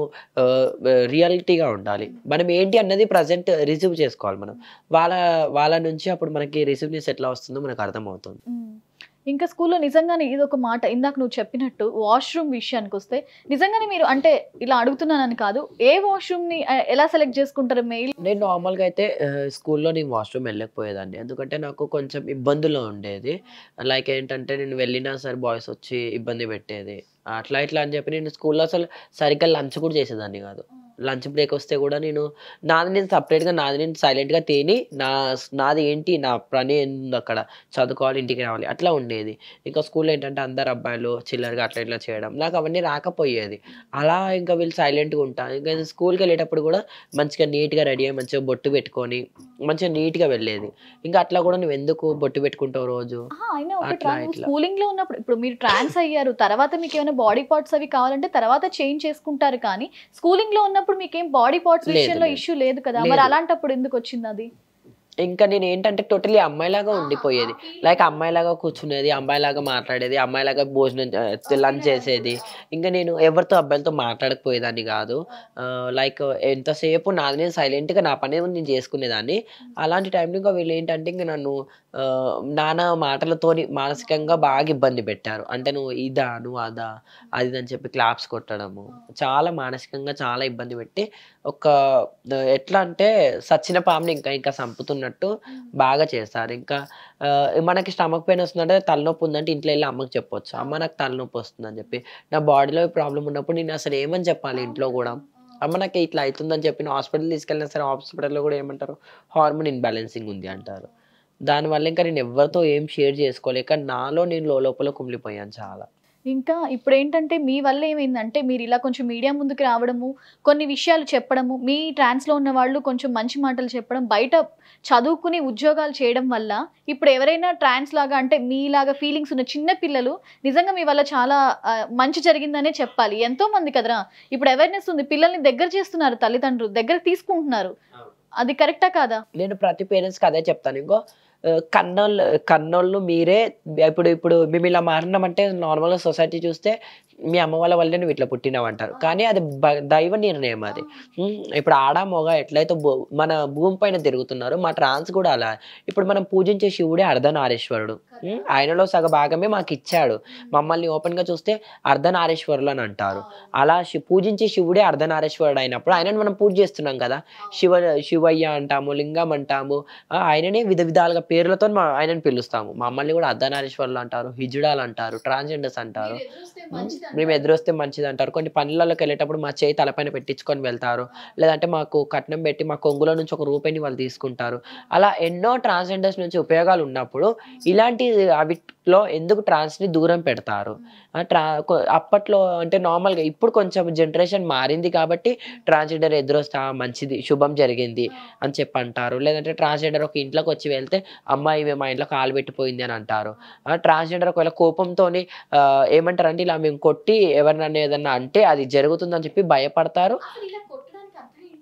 రియాలిటీగా ఉండాలి మనం ఏంటి అన్నది ప్రజెంట్ రిసీవ్ చేసుకోవాలి మనం వాళ్ళ వాళ్ళ నుంచి అప్పుడు మనకి రిసీవ్నెస్ ఎట్లా వస్తుందో మనకు అర్థమవుతుంది ఉమ్. ఇంకా స్కూల్లో నిజంగానే ఇది ఒక మాట ఇందాక నువ్వు చెప్పినట్టు వాష్రూమ్ విషయానికి వస్తే నిజంగానే మీరు అంటే ఇలా అడుగుతున్నానని కాదు ఏ వాష్రూమ్ ని ఆ, ఎలా సెలెక్ట్ చేసుకుంటారు మెయిల్ నేను నార్మల్గా అయితే ఆ, స్కూల్లో నేను వాష్రూమ్ వెళ్ళకపోయేదాన్ని ఎందుకంటే నాకు కొంచెం ఇబ్బందులు ఉండేది లైక్ ఏంటంటే నేను వెళ్ళినా సరే బాయ్స్ వచ్చి ఇబ్బంది పెట్టేది అట్లా ఇట్లా అని చెప్పి నేను స్కూల్లో అసలు సరిగ్గా లంచ్ కూడా చేసేదాన్ని కాదు లంచ్ బ్రేక్ వస్తే కూడా నేను నాది నేను సపరేట్గా నాది నేను సైలెంట్గా తిని నా నాది ఏంటి నా పని ఏంది అక్కడ చదువుకోవాలి ఇంటికి రావాలి అట్లా ఉండేది ఇంకా స్కూల్లో ఏంటంటే అందరు అబ్బాయిలు చిల్లరగా అట్లా ఇట్లా చేయడం నాకు అవన్నీ రాకపోయేది అలా ఇంకా వీళ్ళు సైలెంట్గా ఉంటాను ఇంకా స్కూల్కి వెళ్ళేటప్పుడు కూడా మంచిగా నీట్గా రెడీ అయ్యి మంచిగా బొట్టు పెట్టుకొని మంచిగా నీట్గా వెళ్ళేది ఇంకా అట్లా కూడా నువ్వు ఎందుకు బొట్టు పెట్టుకుంటావు రోజు ఆహా, అయినా ఒక అట్లా, ట్రాన్స్ ఇట్లా. స్కూలింగ్ లో ఉన్నప్పుడు ఇప్పుడు మీరు ట్రాన్స్ అయ్యారు తర్వాత మీకు ఏమైనా బాడీ పార్ట్స్ అవి కావాలంటే తర్వాత చేంజ్ చేసుకుంటారు కానీ స్కూలింగ్ లో ఉన్నప్పుడు మీకేం బాడీ పార్ట్స్ లేదు, విషయంలో లేదు. ఇష్యూ లేదు కదా మరి లేదు. అలాంటప్పుడు ఎందుకు వచ్చింది అది ఇంకా నేను ఏంటంటే టోటలీ అమ్మాయిలాగా ఉండిపోయేది లైక్ అమ్మాయిలాగా కూర్చునేది అమ్మాయిలాగా మాట్లాడేది అమ్మాయిలాగా భోజనం లంచ్ చేసేది ఇంకా నేను ఎవరితో అబ్బాయిలతో మాట్లాడకపోయేదాన్ని కాదు లైక్ ఎంతసేపు నాది నేను సైలెంట్గా నా పని నేను చేసుకునేదాన్ని అలాంటి టైంలో ఇంకా వీళ్ళు ఏంటంటే ఇంకా నన్ను ఆ, నానా మాటలతోని మానసికంగా బాగా ఇబ్బంది పెట్టారు అంటే నువ్వు ఇదా నువ్వు అదా అది ఇది అని చెప్పి క్లాప్స్ కొట్టడము చాలా మానసికంగా చాలా ఇబ్బంది పెట్టి ఒక ఆ, ఎట్లా అంటే సచ్చిన పాముని ఇంకా ఇంకా చంపుతున్నట్టు బాగా చేస్తారు ఇంకా ఆ, మనకి స్టమక్ పెయిన్ వస్తుందంటే తలనొప్పి ఉందంటే ఇంట్లో వెళ్ళి అమ్మకి చెప్పొచ్చు అమ్మ నాకు తలనొప్పి వస్తుందని చెప్పి నా బాడీలో ప్రాబ్లం ఉన్నప్పుడు నేను అసలు ఏమని చెప్పాలి ఇంట్లో కూడా అమ్మ నాకు ఇట్లా అవుతుందని చెప్పి హాస్పిటల్ తీసుకెళ్ళినా సరే హాస్పిటల్లో కూడా ఏమంటారు హార్మోన్ ఇన్బ్యాలెన్సింగ్ ఉంది అంటారు దానివల్ల ఇంకా నేను ఎవరితో ఏం షేర్ చేసుకోలేక నాలో నేను లోపల కుమిలిపోయాను చాలా ఇంకా ఇప్పుడు ఏంటంటే మీ వల్ల ఏమైందంటే మీరు ఇలా కొంచెం మీడియా ముందుకు రావడము కొన్ని విషయాలు చెప్పడము మీ trans లో ఉన్న వాళ్ళు కొంచెం మంచి మాటలు చెప్పడం బయట చదువుకుని ఉద్యోగాలు చేయడం వల్ల ఇప్పుడు ఎవరైనా ట్రాన్స్ లాగా అంటే మీలాగా ఫీలింగ్స్ ఉన్న చిన్న పిల్లలు నిజంగా మీ వల్ల చాలా ఆ, మంచి జరిగిందనే చెప్పాలి ఎంతో మంది కదరా ఇప్పుడు అవేర్నెస్ ఉంది పిల్లల్ని దగ్గర చేస్తున్నారు తల్లిదండ్రులు దగ్గర తీసుకుంటున్నారు అది కరెక్టా కాదా నేను ప్రతి పేరెంట్స్కి అదే చెప్తాను ఇంకో ఆ, కన్నోళ్ళు కన్నోళ్ళు మీరే ఇప్పుడు ఇప్పుడు మేము ఇలా మారినామంటే నార్మల్గా సొసైటీ చూస్తే మీ అమ్మ వాళ్ళ వల్లే నువ్వు ఇట్లా పుట్టినావు అంటారు కానీ అది బ- దైవ నిర్ణయం అది ఉమ్, ఇప్పుడు ఆడ మొగ ఎట్లయితే భూ- మన భూమి పైన తిరుగుతున్నారు మా ట్రాన్స్ కూడా అలా ఇప్పుడు మనం పూజించే శివుడే అర్ధనారీశ్వరుడు ఉమ్, ఆయనలో సగ భాగమే మాకు ఇచ్చాడు మమ్మల్ని ఓపెన్ గా చూస్తే అర్ధనారీశ్వరులు అని అంటారు అలా శి- పూజించే శివుడే అర్ధనారీశ్వరుడు అయినప్పుడు ఆయనను మనం పూజ చేస్తున్నాం కదా శివ శివయ్య అంటాము లింగం అంటాము ఆ, ఆయననే విధ విధాలుగా పేర్లతో మా ఆయనను పిలుస్తాము మమ్మల్ని కూడా అర్ధనారీశ్వరులు అంటారు హిజుడాలు అంటారు ట్రాన్స్జెండర్స్ అంటారు మేము ఎదురొస్తే మంచిది అంటారు కొన్ని పనులలోకి వెళ్ళేటప్పుడు మా చేయి తలపైన పెట్టించుకొని వెళ్తారు లేదంటే మాకు కట్నం పెట్టి మా కొంగులో నుంచి ఒక రూపాయిని వాళ్ళు తీసుకుంటారు అలా ఎన్నో ట్రాన్స్జెండర్స్ నుంచి ఉపయోగాలు ఉన్నప్పుడు ఇలాంటి అవిట్లో ఎందుకు ట్రాన్స్ని దూరం పెడతారు ఆ ట్రా కొ- అప్పట్లో అంటే నార్మల్గా ఇప్పుడు కొంచెం జనరేషన్ మారింది కాబట్టి ట్రాన్స్జెండర్ ఎదురొస్తా మంచిది శుభం జరిగింది అని చెప్పి అంటారు లేదంటే ట్రాన్స్జెండర్ ఒక ఇంట్లోకి వచ్చి వెళ్తే అమ్మాయి మేము మా ఇంట్లో కాలు పెట్టిపోయింది అని అంటారు ట్రాన్స్జెండర్ ఒకవేళ కోపంతో ఏమంటారు అంటే ఇలా మేము కొట్టి ఎవరినన్నా ఏదన్నా అంటే అది జరుగుతుందని చెప్పి భయపడతారు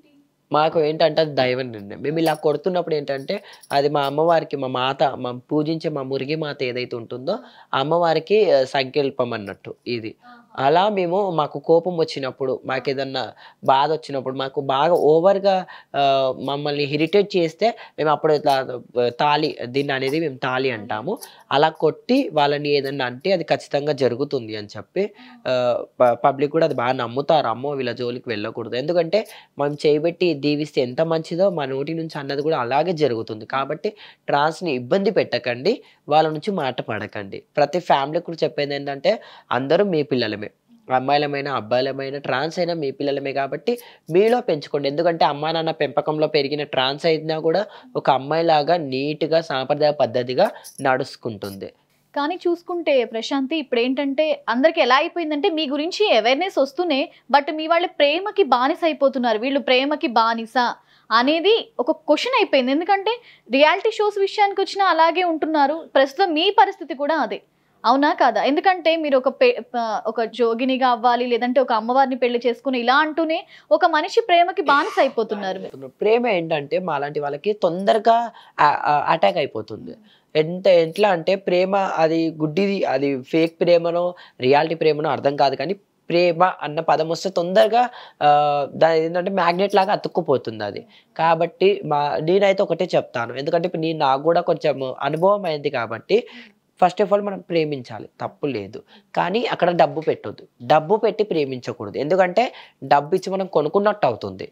మాకు ఏంటంటే అది దైవ నిర్ణయం మేము ఇలా కొడుతున్నప్పుడు ఏంటంటే అది మా అమ్మవారికి మా మాత మా పూజించే మా మురిగి మాత ఏదైతే ఉంటుందో ఆ అమ్మవారికి ఆ, సంకల్పం అన్నట్టు ఇది అలా మేము మాకు కోపం వచ్చినప్పుడు మాకు ఏదన్నా బాధ వచ్చినప్పుడు మాకు బాగా ఓవర్గా మమ్మల్ని ఇరిటేట్ చేస్తే మేము అప్పుడు ఇట్లా ఆ, తాళి దీన్ని అనేది మేము తాళి అంటాము అలా కొట్టి వాళ్ళని ఏదన్నా అంటే అది ఖచ్చితంగా జరుగుతుంది అని చెప్పి పబ్లిక్ కూడా అది బాగా నమ్ముతారు అమ్మో వీళ్ళ జోలికి వెళ్ళకూడదు ఎందుకంటే మనం చేయబెట్టి దీవిస్తే ఎంత మంచిదో మా నోటి నుంచి అన్నది కూడా అలాగే జరుగుతుంది కాబట్టి ట్రాన్స్ని ఇబ్బంది పెట్టకండి వాళ్ళ నుంచి మాట పడకండి ప్రతి ఫ్యామిలీ కూడా చెప్పేది ఏంటంటే అందరూ మీ పిల్లలమే అమ్మాయిలమైన అబ్బాయిలమైన ట్రాన్స్ అయినా మీ పిల్లలమే కాబట్టి మీలో పెంచుకోండి ఎందుకంటే అమ్మా నాన్న పెంపకంలో పెరిగిన ట్రాన్స్ అయినా కూడా ఒక అమ్మాయిలాగా నీట్గా సాంప్రదాయ పద్ధతిగా నడుచుకుంటుంది కానీ చూసుకుంటే ప్రశాంతి ఇప్పుడు ఏంటంటే అందరికి ఎలా అయిపోయిందంటే మీ గురించి అవేర్నెస్ వస్తూనే బట్ మీ వాళ్ళ ప్రేమకి బానిస అయిపోతున్నారు వీళ్ళు ప్రేమకి బానిస అనేది ఒక క్వశ్చన్ అయిపోయింది ఎందుకంటే రియాలిటీ షోస్ విషయానికి వచ్చినా అలాగే ఉంటున్నారు ప్రస్తుతం మీ పరిస్థితి కూడా అదే అవునా కాదా ఎందుకంటే మీరు ఒక పే ప- ఒక జోగినిగా అవ్వాలి లేదంటే ఒక అమ్మవారిని పెళ్లి చేసుకుని ఇలా అంటూనే ఒక మనిషి ప్రేమకి బానిస అయిపోతున్నారు మీరు. ప్రేమ ఏంటంటే మాలాంటి వాళ్ళకి తొందరగా అటాక్ అయిపోతుంది ఎంత ఎట్లా అంటే ప్రేమ అది గుడ్డిది అది ఫేక్ ప్రేమనో రియాలిటీ ప్రేమనో అర్థం కాదు కానీ ప్రేమ అన్న పదం వస్తే తొందరగా ఆ, దాని ఏంటంటే మ్యాగ్నెట్ లాగా అతుక్కుపోతుంది అది కాబట్టి మా నేనైతే ఒకటే చెప్తాను ఎందుకంటే ఇప్పుడు నేను నాకు కూడా కొంచెం అనుభవం అయింది కాబట్టి ఫస్ట్ ఆఫ్ ఆల్ మనం ప్రేమించాలి తప్పు లేదు కానీ అక్కడ డబ్బు పెట్టొద్దు డబ్బు పెట్టి ప్రేమించకూడదు ఎందుకంటే డబ్బు ఇచ్చి మనం కొనుక్కున్నట్టు అవుతుంది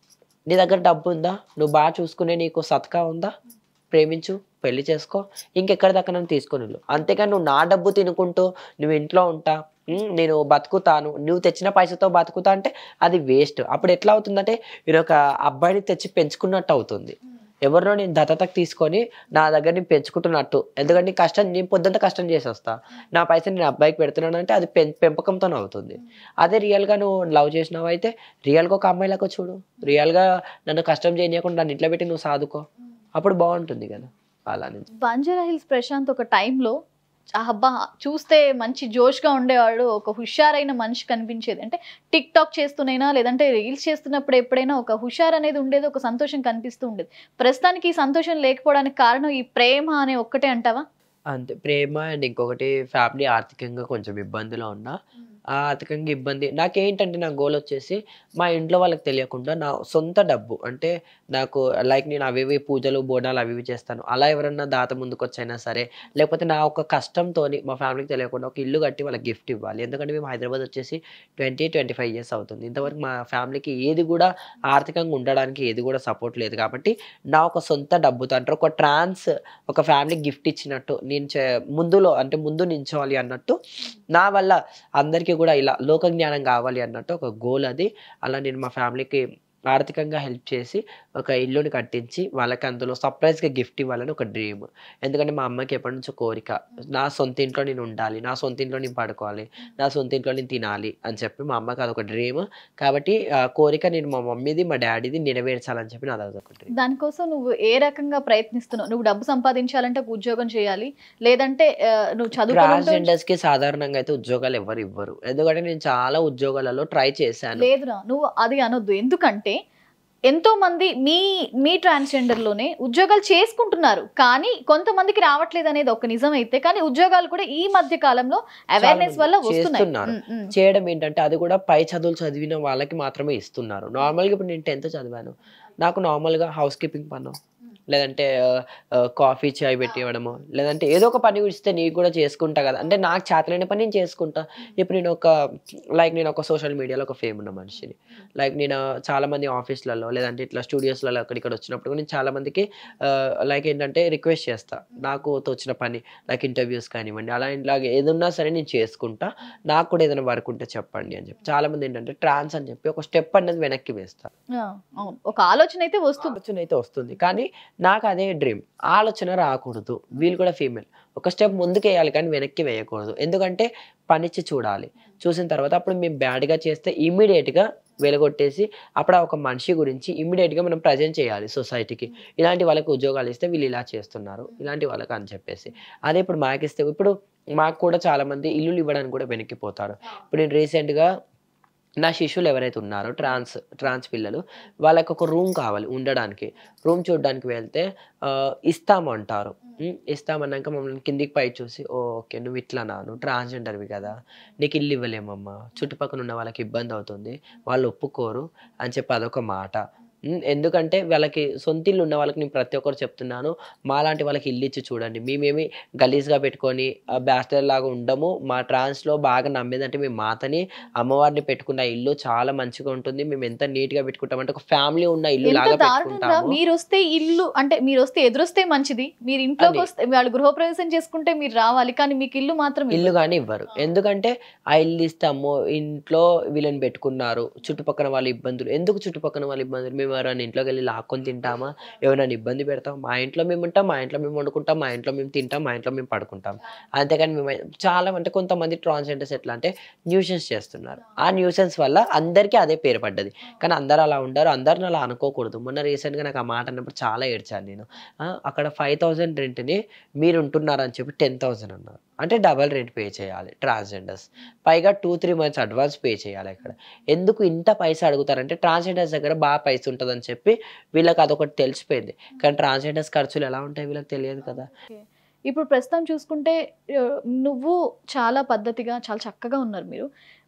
నీ దగ్గర డబ్బు ఉందా నువ్వు బాగా చూసుకునే నీకు సత్కా ఉందా ప్రేమించు పెళ్లి చేసుకో ఇంకెక్కడి దాకా నన్ను తీసుకొని వెళ్ళు అంతేకాని నువ్వు నా డబ్బు తినుకుంటూ నువ్వు ఇంట్లో ఉంటా ఉమ్, నేను బతుకుతాను నువ్వు తెచ్చిన పైసతో బతుకుతా అంటే అది వేస్ట్ అప్పుడు ఎట్లా అవుతుందంటే మీరు ఒక అబ్బాయిని తెచ్చి పెంచుకున్నట్టు అవుతుంది ఎవరినో నేను దత్తతకు తీసుకొని నా దగ్గర నేను పెంచుకుంటున్నట్టు ఎందుకంటే నీ కష్టం నేను పొద్దుంతా కష్టం చేసి వస్తా నా పైసలు నేను అబ్బాయికి పెడుతున్నాను అంటే అది పెం పెంపకంతోనే అవుతుంది అదే రియల్గా నువ్వు లవ్ చేసినావు అయితే రియల్గా ఒక అమ్మాయిలాగా చూడు రియల్గా నన్ను కష్టం చేయనీయకుండా నన్ను ఇంట్లో పెట్టి నువ్వు సాదుకో అప్పుడు బాగుంటుంది కదా అలా నుంచి బంజారా హిల్స్ ప్రశాంత్ ఒక టైంలో అబ్బా చూస్తే మంచి జోష్గా ఉండేవాడు ఒక హుషారైన మనిషి కనిపించేది అంటే టిక్ టాక్ చేస్తూనైనా లేదంటే రీల్స్ చేస్తున్నప్పుడు ఎప్పుడైనా ఒక హుషార్ అనేది ఉండేది ఒక సంతోషం కనిపిస్తూ ఉండేది ప్రస్తుతానికి ఈ సంతోషం లేకపోవడానికి కారణం ఈ ప్రేమ అనే ఒక్కటే అంటావా అంతే ప్రేమ అండ్ ఇంకొకటి ఫ్యామిలీ ఆర్థికంగా కొంచెం ఇబ్బందిలో ఉన్నా ఆ ఆర్థికంగా ఇబ్బంది నాకేంటంటే నా గోల్ వచ్చేసి మా ఇంట్లో వాళ్ళకి తెలియకుండా నా సొంత డబ్బు అంటే నాకు లైక్ నేను అవి ఇవి పూజలు బోనాలు అవి ఇవి చేస్తాను అలా ఎవరన్నా దాత ముందుకు వచ్చైనా సరే లేకపోతే నా ఒక కష్టంతో మా ఫ్యామిలీకి తెలియకుండా ఒక ఇల్లు కట్టి వాళ్ళకి గిఫ్ట్ ఇవ్వాలి ఎందుకంటే మేము హైదరాబాద్ వచ్చేసి ట్వంటీ ట్వంటీ ఫైవ్ ఇయర్స్ అవుతుంది ఇంతవరకు మా ఫ్యామిలీకి ఏది కూడా ఆర్థికంగా ఉండడానికి ఏది కూడా సపోర్ట్ లేదు కాబట్టి నా ఒక సొంత డబ్బుతో అంటే ఒక ట్రాన్స్ ఒక ఫ్యామిలీకి గిఫ్ట్ ఇచ్చినట్టు నేను చే- ముందులో అంటే ముందు నించోవాలి అన్నట్టు నా వల్ల అందరికీ కూడా ఇలా లోక జ్ఞానం కావాలి అన్నట్టు ఒక గోల్ అది అలా నేను మా ఫ్యామిలీకి ఆర్థికంగా హెల్ప్ చేసి ఒక ఇల్లుని కట్టించి వాళ్ళకి అందులో సర్ప్రైజ్గా గిఫ్ట్ ఇవ్వాలని ఒక డ్రీమ్ ఎందుకంటే మా అమ్మకి ఎప్పటి నుంచో కోరిక నా సొంత ఇంట్లో నేను ఉండాలి నా సొంత ఇంట్లో నేను పడుకోవాలి నా సొంత ఇంట్లో నేను తినాలి అని చెప్పి మా అమ్మకి అదొక డ్రీమ్ కాబట్టి ఆ కోరిక నేను మా మమ్మీది మా డాడీది నెరవేర్చాలని చెప్పి నాది అదొక డ్రీమ్ దానికోసం నువ్వు ఏ రకంగా ప్రయత్నిస్తున్నావు నువ్వు డబ్బు సంపాదించాలంటే ఒక ఉద్యోగం చేయాలి లేదంటే ఆ, నువ్వు చదువుకుంటూ ట్రాన్స్జెండర్స్ కి సాధారణంగా అయితే ఉద్యోగాలు ఎవరు ఇవ్వరు ఎందుకంటే నేను చాలా ఉద్యోగాలలో ట్రై చేశాను లేదురా నువ్వు అది అనొద్దు ఎందుకంటే ఎంతో మంది మీ మీ ట్రాన్స్జెండర్ లోనే ఉద్యోగాలు చేసుకుంటున్నారు కానీ కొంతమందికి రావట్లేదు అనేది ఒక నిజం అయితే కానీ ఉద్యోగాలు కూడా ఈ మధ్య కాలంలో అవేర్నెస్ వల్ల మంది వస్తున్నాయి చేస్తున్నారు. ఉమ్, ఉమ్. చేయడం ఏంటంటే అది కూడా పై చదువులు చదివిన వాళ్ళకి మాత్రమే ఇస్తున్నారు నార్మల్గా ఇప్పుడు నేను టెన్త్ చదివాను నాకు నార్మల్గా హౌస్ కీపింగ్ పను లేదంటే కాఫీ చాయ్ పెట్టి ఇవ్వడము లేదంటే ఏదో ఒక పని ఇస్తే నీకు కూడా చేసుకుంటా కదా అంటే నాకు చేతనైన పని నేను చేసుకుంటా ఇప్పుడు నేను ఒక లైక్ నేను ఒక సోషల్ మీడియాలో ఒక ఫేమ్ ఉన్న మనిషిని లైక్ నేను చాలా మంది ఆఫీస్లలో లేదంటే ఇట్లా స్టూడియోస్లలో అక్కడ ఇక్కడ వచ్చినప్పుడు నేను చాలా మందికి లైక్ ఏంటంటే రిక్వెస్ట్ చేస్తా నాకు తోచిన పని లైక్ ఇంటర్వ్యూస్ కానివ్వండి అలా ఇలాగ ఏదున్నా సరే నేను చేసుకుంటా నాకు కూడా ఏదైనా వర్క్ ఉంటే చెప్పండి అని చెప్పి చాలా మంది ఏంటంటే ట్రాన్స్ అని చెప్పి ఒక స్టెప్ అనేది వెనక్కి వేస్తారు ఆ, అవును ఒక ఆలోచన అయితే వస్తుంది ఆలోచన అయితే వస్తుంది కానీ నాకు అదే డ్రీమ్ ఆలోచన రాకూడదు వీళ్ళు కూడా ఫీమేల్ ఒక స్టెప్ ముందుకు వేయాలి కానీ వెనక్కి వేయకూడదు ఎందుకంటే పనిచ్చి చూడాలి చూసిన తర్వాత అప్పుడు మేము బ్యాడ్గా చేస్తే ఇమీడియట్గా వెలగొట్టేసి అప్పుడు ఆ ఒక మనిషి గురించి ఇమీడియట్గా మనం ప్రజెంట్ చేయాలి సొసైటీకి ఇలాంటి వాళ్ళకి ఉద్యోగాలు ఇస్తే వీళ్ళు ఇలా చేస్తున్నారు ఇలాంటి వాళ్ళకి అని చెప్పేసి అదే ఇప్పుడు మాకు ఇస్తే ఇప్పుడు మాకు కూడా చాలా మంది ఇల్లులు ఇవ్వడానికి కూడా వెనక్కిపోతారు ఇప్పుడు నేను రీసెంట్గా నా శిష్యులు ఎవరైతే ఉన్నారో ట్రాన్స్ ట్రాన్స్ పిల్లలు వాళ్ళకి ఒక రూమ్ కావాలి ఉండడానికి రూమ్ చూడడానికి వెళ్తే ఆ, ఇస్తామంటారు ఉమ్, ఇస్తామన్నాక మమ్మల్ని కిందికి పై చూసి "ఓ, ఓకే నువ్వు ఇట్లానా నువ్వు ట్రాన్స్జెండర్వి కదా నీకు ఇల్లు ఇవ్వలేమమ్మా చుట్టుపక్కల ఉన్న వాళ్ళకి ఇబ్బంది అవుతుంది వాళ్ళు ఒప్పుకోరు అని చెప్పి అదొక మాట ఉమ్, ఎందుకంటే వాళ్ళకి సొంత ఇల్లు ఉన్న వాళ్ళకి నేను ప్రతి ఒక్కరు చెప్తున్నాను మాలాంటి వాళ్ళకి ఇల్లు ఇచ్చి చూడండి మేమేమి గలీజ్గా పెట్టుకొని బ్యాస్టర్ లాగా ఉండము మా ట్రాన్స్లో బాగా నమ్మేదంటే మేము మాతని అమ్మవారిని పెట్టుకున్న ఇల్లు చాలా మంచిగా ఉంటుంది మేము ఎంత నీట్గా పెట్టుకుంటామంటే ఒక ఫ్యామిలీ ఉన్న ఇల్లు ఎంత లాగా దారుణంగా పెట్టుకుంటాము మీరు వస్తే ఇల్లు అంటే మీరు వస్తే ఎదురొస్తే మంచిది మీరు ఇంట్లోకి అని. వస్తే వాళ్ళు గృహప్రవేశం చేసుకుంటే మీరు రావాలి కానీ మీకు ఇల్లు మాత్రం ఇవ్వరు. ఇల్లు కానీ ఇవ్వరు ఆ. ఎందుకంటే ఆ ఇల్లు ఇస్తాము ఇంట్లో వీళ్ళని పెట్టుకున్నారు చుట్టుపక్కల వాళ్ళ ఇబ్బందులు ఎందుకు చుట్టుపక్కల వాళ్ళ ఇబ్బందులు మేము ఎవరైనా ఇంట్లోకి వెళ్ళి లాక్కొని తింటామా ఎవరైనా ఇబ్బంది పెడతాం మా ఇంట్లో మేము ఉంటాం మా ఇంట్లో మేము వండుకుంటాం మా ఇంట్లో మేము తింటాం మా ఇంట్లో మేము పడుకుంటాం అంతేకాని మేము చాలా అంటే కొంతమంది ట్రాన్స్జెండర్స్ ఎట్లా అంటే న్యూసెన్స్ చేస్తున్నారు ఆ న్యూసెన్స్ వల్ల అందరికీ అదే పేరు పడ్డది కానీ అందరూ అలా ఉండరు అందరిని అలా అనుకోకూడదు మొన్న రీసెంట్గా నాకు ఆ మాట అన్నప్పుడు చాలా ఏడ్చాను నేను ఆ, అక్కడ ఫైవ్ థౌజండ్ రెంట్ని మీరు ఉంటున్నారని చెప్పి టెన్ థౌజండ్ అన్నారు అంటే డబల్ రెంట్ పే చేయాలి ట్రాన్స్జెండర్స్ పైగా two three months advance pay చేయాలి ఇక్కడ ఎందుకు ఇంత పైసా అడుగుతారంటే ట్రాన్స్జెండర్స్ దగ్గర బాగా పైసా ఉంటుందని చెప్పి వీళ్ళకి అదొకటి తెలిసిపోయింది కానీ ట్రాన్స్జెండర్స్ ఖర్చులు ఎలా ఉంటాయి వీళ్ళకి తెలియదు కదా ఇప్పుడు ప్రస్తుతం చూసుకుంటే ఆ, నువ్వు చాలా పద్ధతిగా చాలా చక్కగా ఉన్నారు మీరు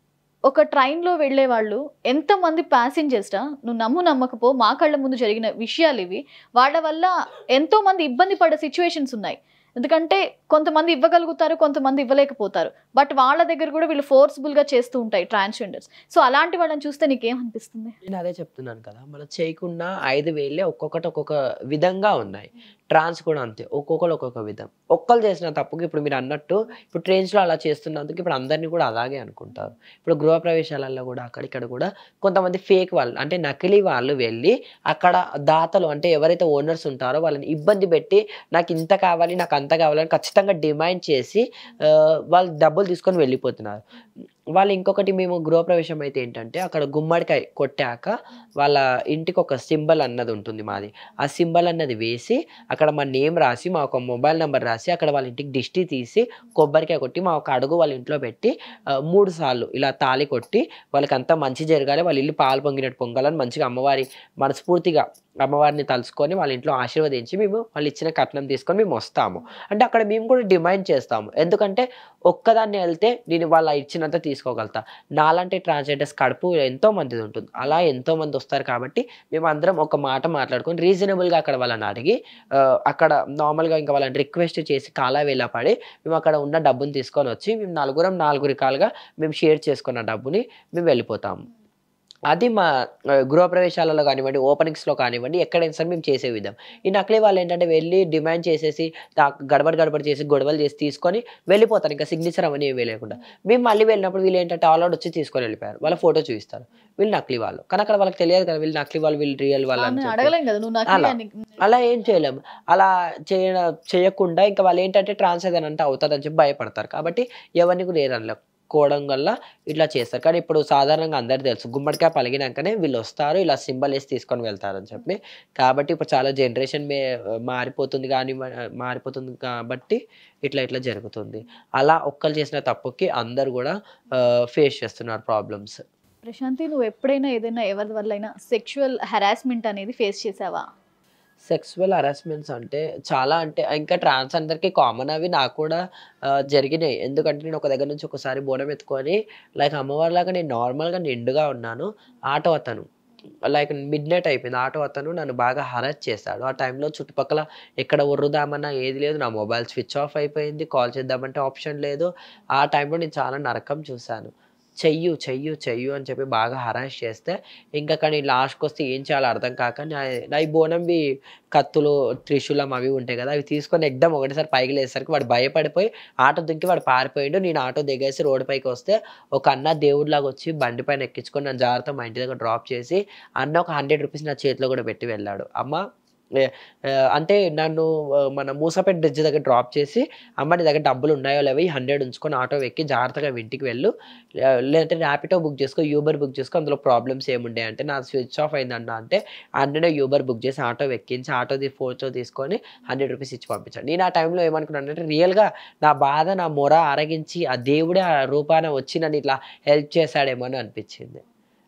ఒక ట్రైన్లో వెళ్ళే వాళ్ళు ఎంతమంది ప్యాసింజర్స్ నువ్వు నమ్ము నమ్మకపో మా కళ్ళ ముందు జరిగిన విషయాలు ఇవి వాళ్ళ వల్ల ఎంతో మంది ఇబ్బంది పడే సిచ్యువేషన్స్ ఉన్నాయి ఎందుకంటే కొంతమంది ఇవ్వగలుగుతారు కొంతమంది ఇవ్వలేకపోతారు బట్ వాళ్ళ దగ్గర కూడా వీళ్ళు forceful గా చేస్తూ ఉంటాయి ట్రాన్స్జెండర్స్ సో అలాంటి వాళ్ళని చూస్తే నీకేమనిపిస్తుంది నేను అదే చెప్తున్నాను కదా మనం చేయకుండా ఐదు వేలే ఒక్కొక్కటి ఒక్కొక్క విధంగా ఉన్నాయి ట్రాన్స్ కూడా అంతే ఒక్కొక్కరు ఒక్కొక్క విధం ఒక్కరు చేసిన తప్పుకి ఇప్పుడు మీరు అన్నట్టు ఇప్పుడు ట్రైన్స్లో అలా చేస్తున్నందుకు ఇప్పుడు అందరినీ కూడా అలాగే అనుకుంటారు ఇప్పుడు గృహప్రవేశాలలో కూడా అక్కడ ఇక్కడ కూడా కొంతమంది ఫేక్ వాళ్ళు అంటే నకిలీ వాళ్ళు వెళ్ళి అక్కడ దాతలు అంటే ఎవరైతే ఓనర్స్ ఉంటారో వాళ్ళని ఇబ్బంది పెట్టి నాకు ఇంత కావాలి నాకు అంత కావాలని ఖచ్చితంగా డిమాండ్ చేసి ఆ, వాళ్ళు డబ్బులు తీసుకొని వెళ్ళిపోతున్నారు వాళ్ళు ఇంకొకటి మేము గృహప్రవేశం అయితే ఏంటంటే అక్కడ గుమ్మడికాయ కొట్టాక వాళ్ళ ఇంటికి ఒక సింబల్ అన్నది ఉంటుంది మాది ఆ సింబల్ అన్నది వేసి అక్కడ మా నేమ్ రాసి మా ఒక మొబైల్ నెంబర్ రాసి అక్కడ వాళ్ళ ఇంటికి దిష్టి తీసి కొబ్బరికాయ కొట్టి మా ఒక అడుగు వాళ్ళ ఇంట్లో పెట్టి ఆ, మూడు సార్లు ఇలా తాళి కొట్టి వాళ్ళకి అంతా మంచి జరగాలి వాళ్ళ ఇల్లు పాలు పొంగినట్టు పొంగాలని మంచిగా అమ్మవారి మనస్ఫూర్తిగా అమ్మవారిని తలుచుకొని వాళ్ళ ఇంట్లో ఆశీర్వదించి మేము వాళ్ళు ఇచ్చిన కట్నం తీసుకొని మేము వస్తాము అంటే అక్కడ మేము కూడా డిమాండ్ చేస్తాము ఎందుకంటే ఒక్కదాన్ని వెళ్తే నేను వాళ్ళ ఇచ్చినంత తీసుకోగలుగుతా నాలాంటి ట్రాన్స్జెండర్స్ కడుపు ఎంతో మందిది ఉంటుంది అలా ఎంతో మంది వస్తారు కాబట్టి మేము అందరం ఒక మాట మాట్లాడుకొని రీజనబుల్గా అక్కడ వాళ్ళని అడిగి ఆ, అక్కడ నార్మల్గా ఇంకా వాళ్ళని రిక్వెస్ట్ చేసి కాలా వేలా పడి మేము అక్కడ ఉన్న డబ్బుని తీసుకొని వచ్చి మేము నలుగురం నాలుగు రకాలుగా మేము షేర్ చేసుకున్న డబ్బుని మేము వెళ్ళిపోతాము అది మా ఆ, గృహప్రవేశాలలో కానివ్వండి ఓపెనింగ్స్లో కానివ్వండి ఎక్కడైనా సరే మేము చేసే విధం ఈ నకిలీ వాళ్ళు ఏంటంటే వెళ్ళి డిమాండ్ చేసేసి దా- గడబడి గడబడి చేసి గొడవలు చేసి తీసుకొని వెళ్ళిపోతారు ఇంకా సిగ్నేచర్ అవన్నీ ఏమీ లేకుండా మేము మళ్ళీ వెళ్ళినప్పుడు వీళ్ళు ఏంటంటే ఆల్రెడీ వచ్చి తీసుకొని వెళ్ళిపోయారు వాళ్ళ ఫోటో చూపిస్తారు వీళ్ళు నకిలీ వాళ్ళు కానీ అక్కడ వాళ్ళకి తెలియదు కదా వీళ్ళు నకిలీ వాళ్ళు వీళ్ళు రియల్ వాళ్ళు అని నేను చెప్పి. అడగలేం కదా నువ్వు నాకు అలా. అలా ఏం చేయలేము అలా చేయ చేయకుండా ఇంకా వాళ్ళు ఏంటంటే ట్రాన్స్ ఏదైనా అంటే అవుతుందని చెప్పి భయపడతారు కాబట్టి ఎవరిని కూడా ఏదనలే కోవడం వల్ల ఇట్లా చేస్తారు కానీ ఇప్పుడు సాధారణంగా అందరికీ తెలుసు గుమ్మడికాయ పలిగినాకనే వీళ్ళు వస్తారు ఇలా సింబల్ వేసి తీసుకొని వెళ్తారని చెప్పి కాబట్టి ఇప్పుడు చాలా జనరేషన్ మే మారిపోతుంది కానీ మారిపోతుంది కాబట్టి ఇట్లా ఇట్లా జరుగుతుంది అలా ఒక్కరు చేసిన తప్పుకి అందరు కూడా ఫేస్ చేస్తున్నారు ప్రాబ్లమ్స్ ప్రశాంతి నువ్వు ఎప్పుడైనా ఏదైనా ఎవరి వల్ల అయినా సెక్షువల్ హెరాస్మెంట్ అనేది ఫేస్ చేసావా సెక్సువల్ హరాస్మెంట్స్ అంటే చాలా అంటే ఇంకా ట్రాన్స్ అందరికీ కామన్ అవి నాకు కూడా ఆ, జరిగినాయి ఎందుకంటే నేను ఒక దగ్గర నుంచి ఒకసారి బోనం ఎత్తుకొని లైక్ అమ్మవారిలాగా నేను నార్మల్గా నిండుగా ఉన్నాను ఆటో అతను లైక్ మిడ్ నైట్ అయిపోయింది ఆటో అతను నన్ను బాగా హరాస్ చేశాడు ఆ టైంలో చుట్టుపక్కల ఎక్కడ ఉర్రుదామన్నా ఏది లేదు నా మొబైల్ స్విచ్ ఆఫ్ అయిపోయింది కాల్ చేద్దామంటే ఆప్షన్ లేదు ఆ టైంలో నేను చాలా నరకం చూశాను చెయ్యు చెయ్యు చెయ్యు అని చెప్పి బాగా హరాస్ చేస్తే ఇంకా కానీ లాస్ట్కి వస్తే ఏం చేయాలో అర్థం కాక నా నా ఈ బోనంవి కత్తులు త్రిశూలం అవి ఉంటాయి కదా అవి తీసుకొని ఎగ్దం ఒకటిసారి పైకి లేసరికి వాడు భయపడిపోయి ఆటో దుంకి వాడు పారిపోయిండు నేను ఆటో దిగేసి రోడ్డు పైకి వస్తే ఒక అన్న దేవుడిలాగా వచ్చి బండి పైన ఎక్కించుకొని నన్ను జాగ్రత్త మా ఇంటి దగ్గర డ్రాప్ చేసి అన్న ఒక హండ్రెడ్ రూపీస్ నా చేతిలో కూడా పెట్టి వెళ్ళాడు అమ్మ ఏ, ఆ, అంటే నన్ను ఆ, మన మూసపేట బ్రిడ్జ్ దగ్గర డ్రాప్ చేసి అమ్మ నీ దగ్గర డబ్బులు ఉన్నాయో లేవో ఈ హండ్రెడ్ ఉంచుకొని ఆటో ఎక్కి జాగ్రత్తగా ఇంటికి వెళ్ళు ఆ, లేదంటే ర్యాపిడో బుక్ చేసుకో యూబర్ బుక్ చేసుకో అందులో ప్రాబ్లమ్స్ ఏముండే అంటే నా స్విచ్ ఆఫ్ అయిందన్న అంటే హండ్రెడ్ యూబర్ బుక్ చేసి ఆటో ఎక్కించి ఆటోది ఫోటో తీసుకొని హండ్రెడ్ రూపీస్ ఇచ్చి పంపించాను నేను ఆ టైంలో ఏమనుకున్నాను అంటే రియల్గా నా బాధ నా మొర ఆరగించి ఆ దేవుడే ఆ రూపాన వచ్చి నన్ను ఇట్లా హెల్ప్ చేశాడేమో అని అనిపించింది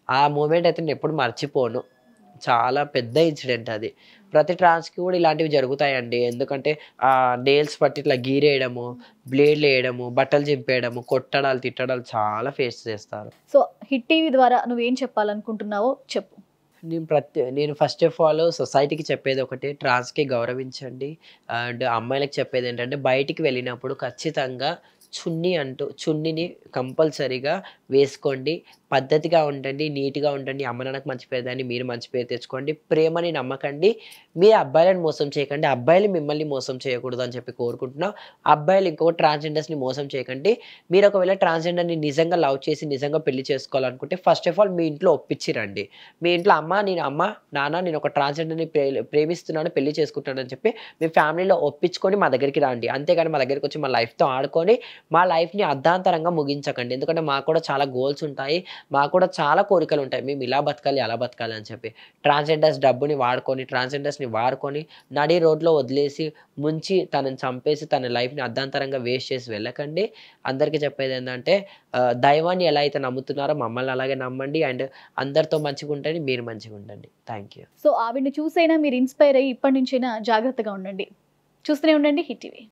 ఆ మూమెంట్ అయితే నేను ఎప్పుడు మర్చిపోను చాలా పెద్ద ఇన్సిడెంట్ అది ప్రతి ట్రాన్స్కి కూడా ఇలాంటివి జరుగుతాయండి ఎందుకంటే ఆ నేల్స్ పట్టి ఇట్లా గీరేయడము బ్లేడ్లు వేయడము బట్టలు చింపేయడము కొట్టడాలు తిట్టడాలు చాలా ఫేస్ చేస్తారు సో హిట్ టీవీ ద్వారా నువ్వేం చెప్పాలనుకుంటున్నావో చెప్పు నేను ప్రతి నేను ఫస్ట్ ఆఫ్ ఆల్ సొసైటీకి చెప్పేది ఒకటి ట్రాన్స్కి గౌరవించండి అండ్ అమ్మాయిలకు చెప్పేది ఏంటంటే బయటికి వెళ్ళినప్పుడు ఖచ్చితంగా చున్నీ అంటూ చున్నీని కంపల్సరీగా వేసుకోండి పద్ధతిగా ఉండండి నీట్గా ఉండండి అమ్మ నాన్నకు మంచి పేరు దాన్ని మీరు మంచి పేరు తెచ్చుకోండి ప్రేమని నమ్మకండి మీ అబ్బాయిలను మోసం చేయకండి అబ్బాయిలు మిమ్మల్ని మోసం చేయకూడదు అని చెప్పి కోరుకుంటున్నాం అబ్బాయిలు ఇంకొక ట్రాన్స్జెండర్స్ని మోసం చేయకండి మీరు ఒకవేళ ట్రాన్స్జెండర్ని నిజంగా లవ్ చేసి నిజంగా పెళ్లి చేసుకోవాలనుకుంటే ఫస్ట్ ఆఫ్ ఆల్ మీ ఇంట్లో ఒప్పించిరండి మీ ఇంట్లో అమ్మ నేను అమ్మ నాన్న నేను ఒక ట్రాన్స్జెండర్ని ప్రే ప్రేమిస్తున్నాను పెళ్లి చేసుకుంటానని చెప్పి మీ ఫ్యామిలీలో ఒప్పించుకొని మా దగ్గరికి రండి అంతేగాని మా దగ్గరికి వచ్చి మా లైఫ్తో ఆడుకొని మా లైఫ్ని అర్ధాంతరంగా ముగించకండి ఎందుకంటే మాకు కూడా చాలా గోల్స్ ఉంటాయి మాకు కూడా చాలా కోరికలు ఉంటాయి మేము ఇలా బతకాలి అలా బతకాలి అని చెప్పి ట్రాన్స్జెండర్స్ డబ్బుని వాడుకొని ట్రాన్స్జెండర్స్ని వాడుకొని నడి రోడ్లో వదిలేసి ముంచి తనని చంపేసి తన లైఫ్ని అర్ధాంతరంగా వేస్ట్ చేసి వెళ్ళకండి అందరికీ చెప్పేది ఏంటంటే ఆ, దైవాన్ని ఎలా అయితే నమ్ముతున్నారో మమ్మల్ని అలాగే నమ్మండి అండ్ అందరితో మంచిగా ఉండండి మీరు మంచిగా ఉండండి థ్యాంక్ యూ సో ఆవిడని చూసైనా మీరు ఇన్స్పైర్ అయ్యి ఇప్పటి నుంచైనా జాగ్రత్తగా ఉండండి చూస్తూనే ఉండండి హిట్ టీవీ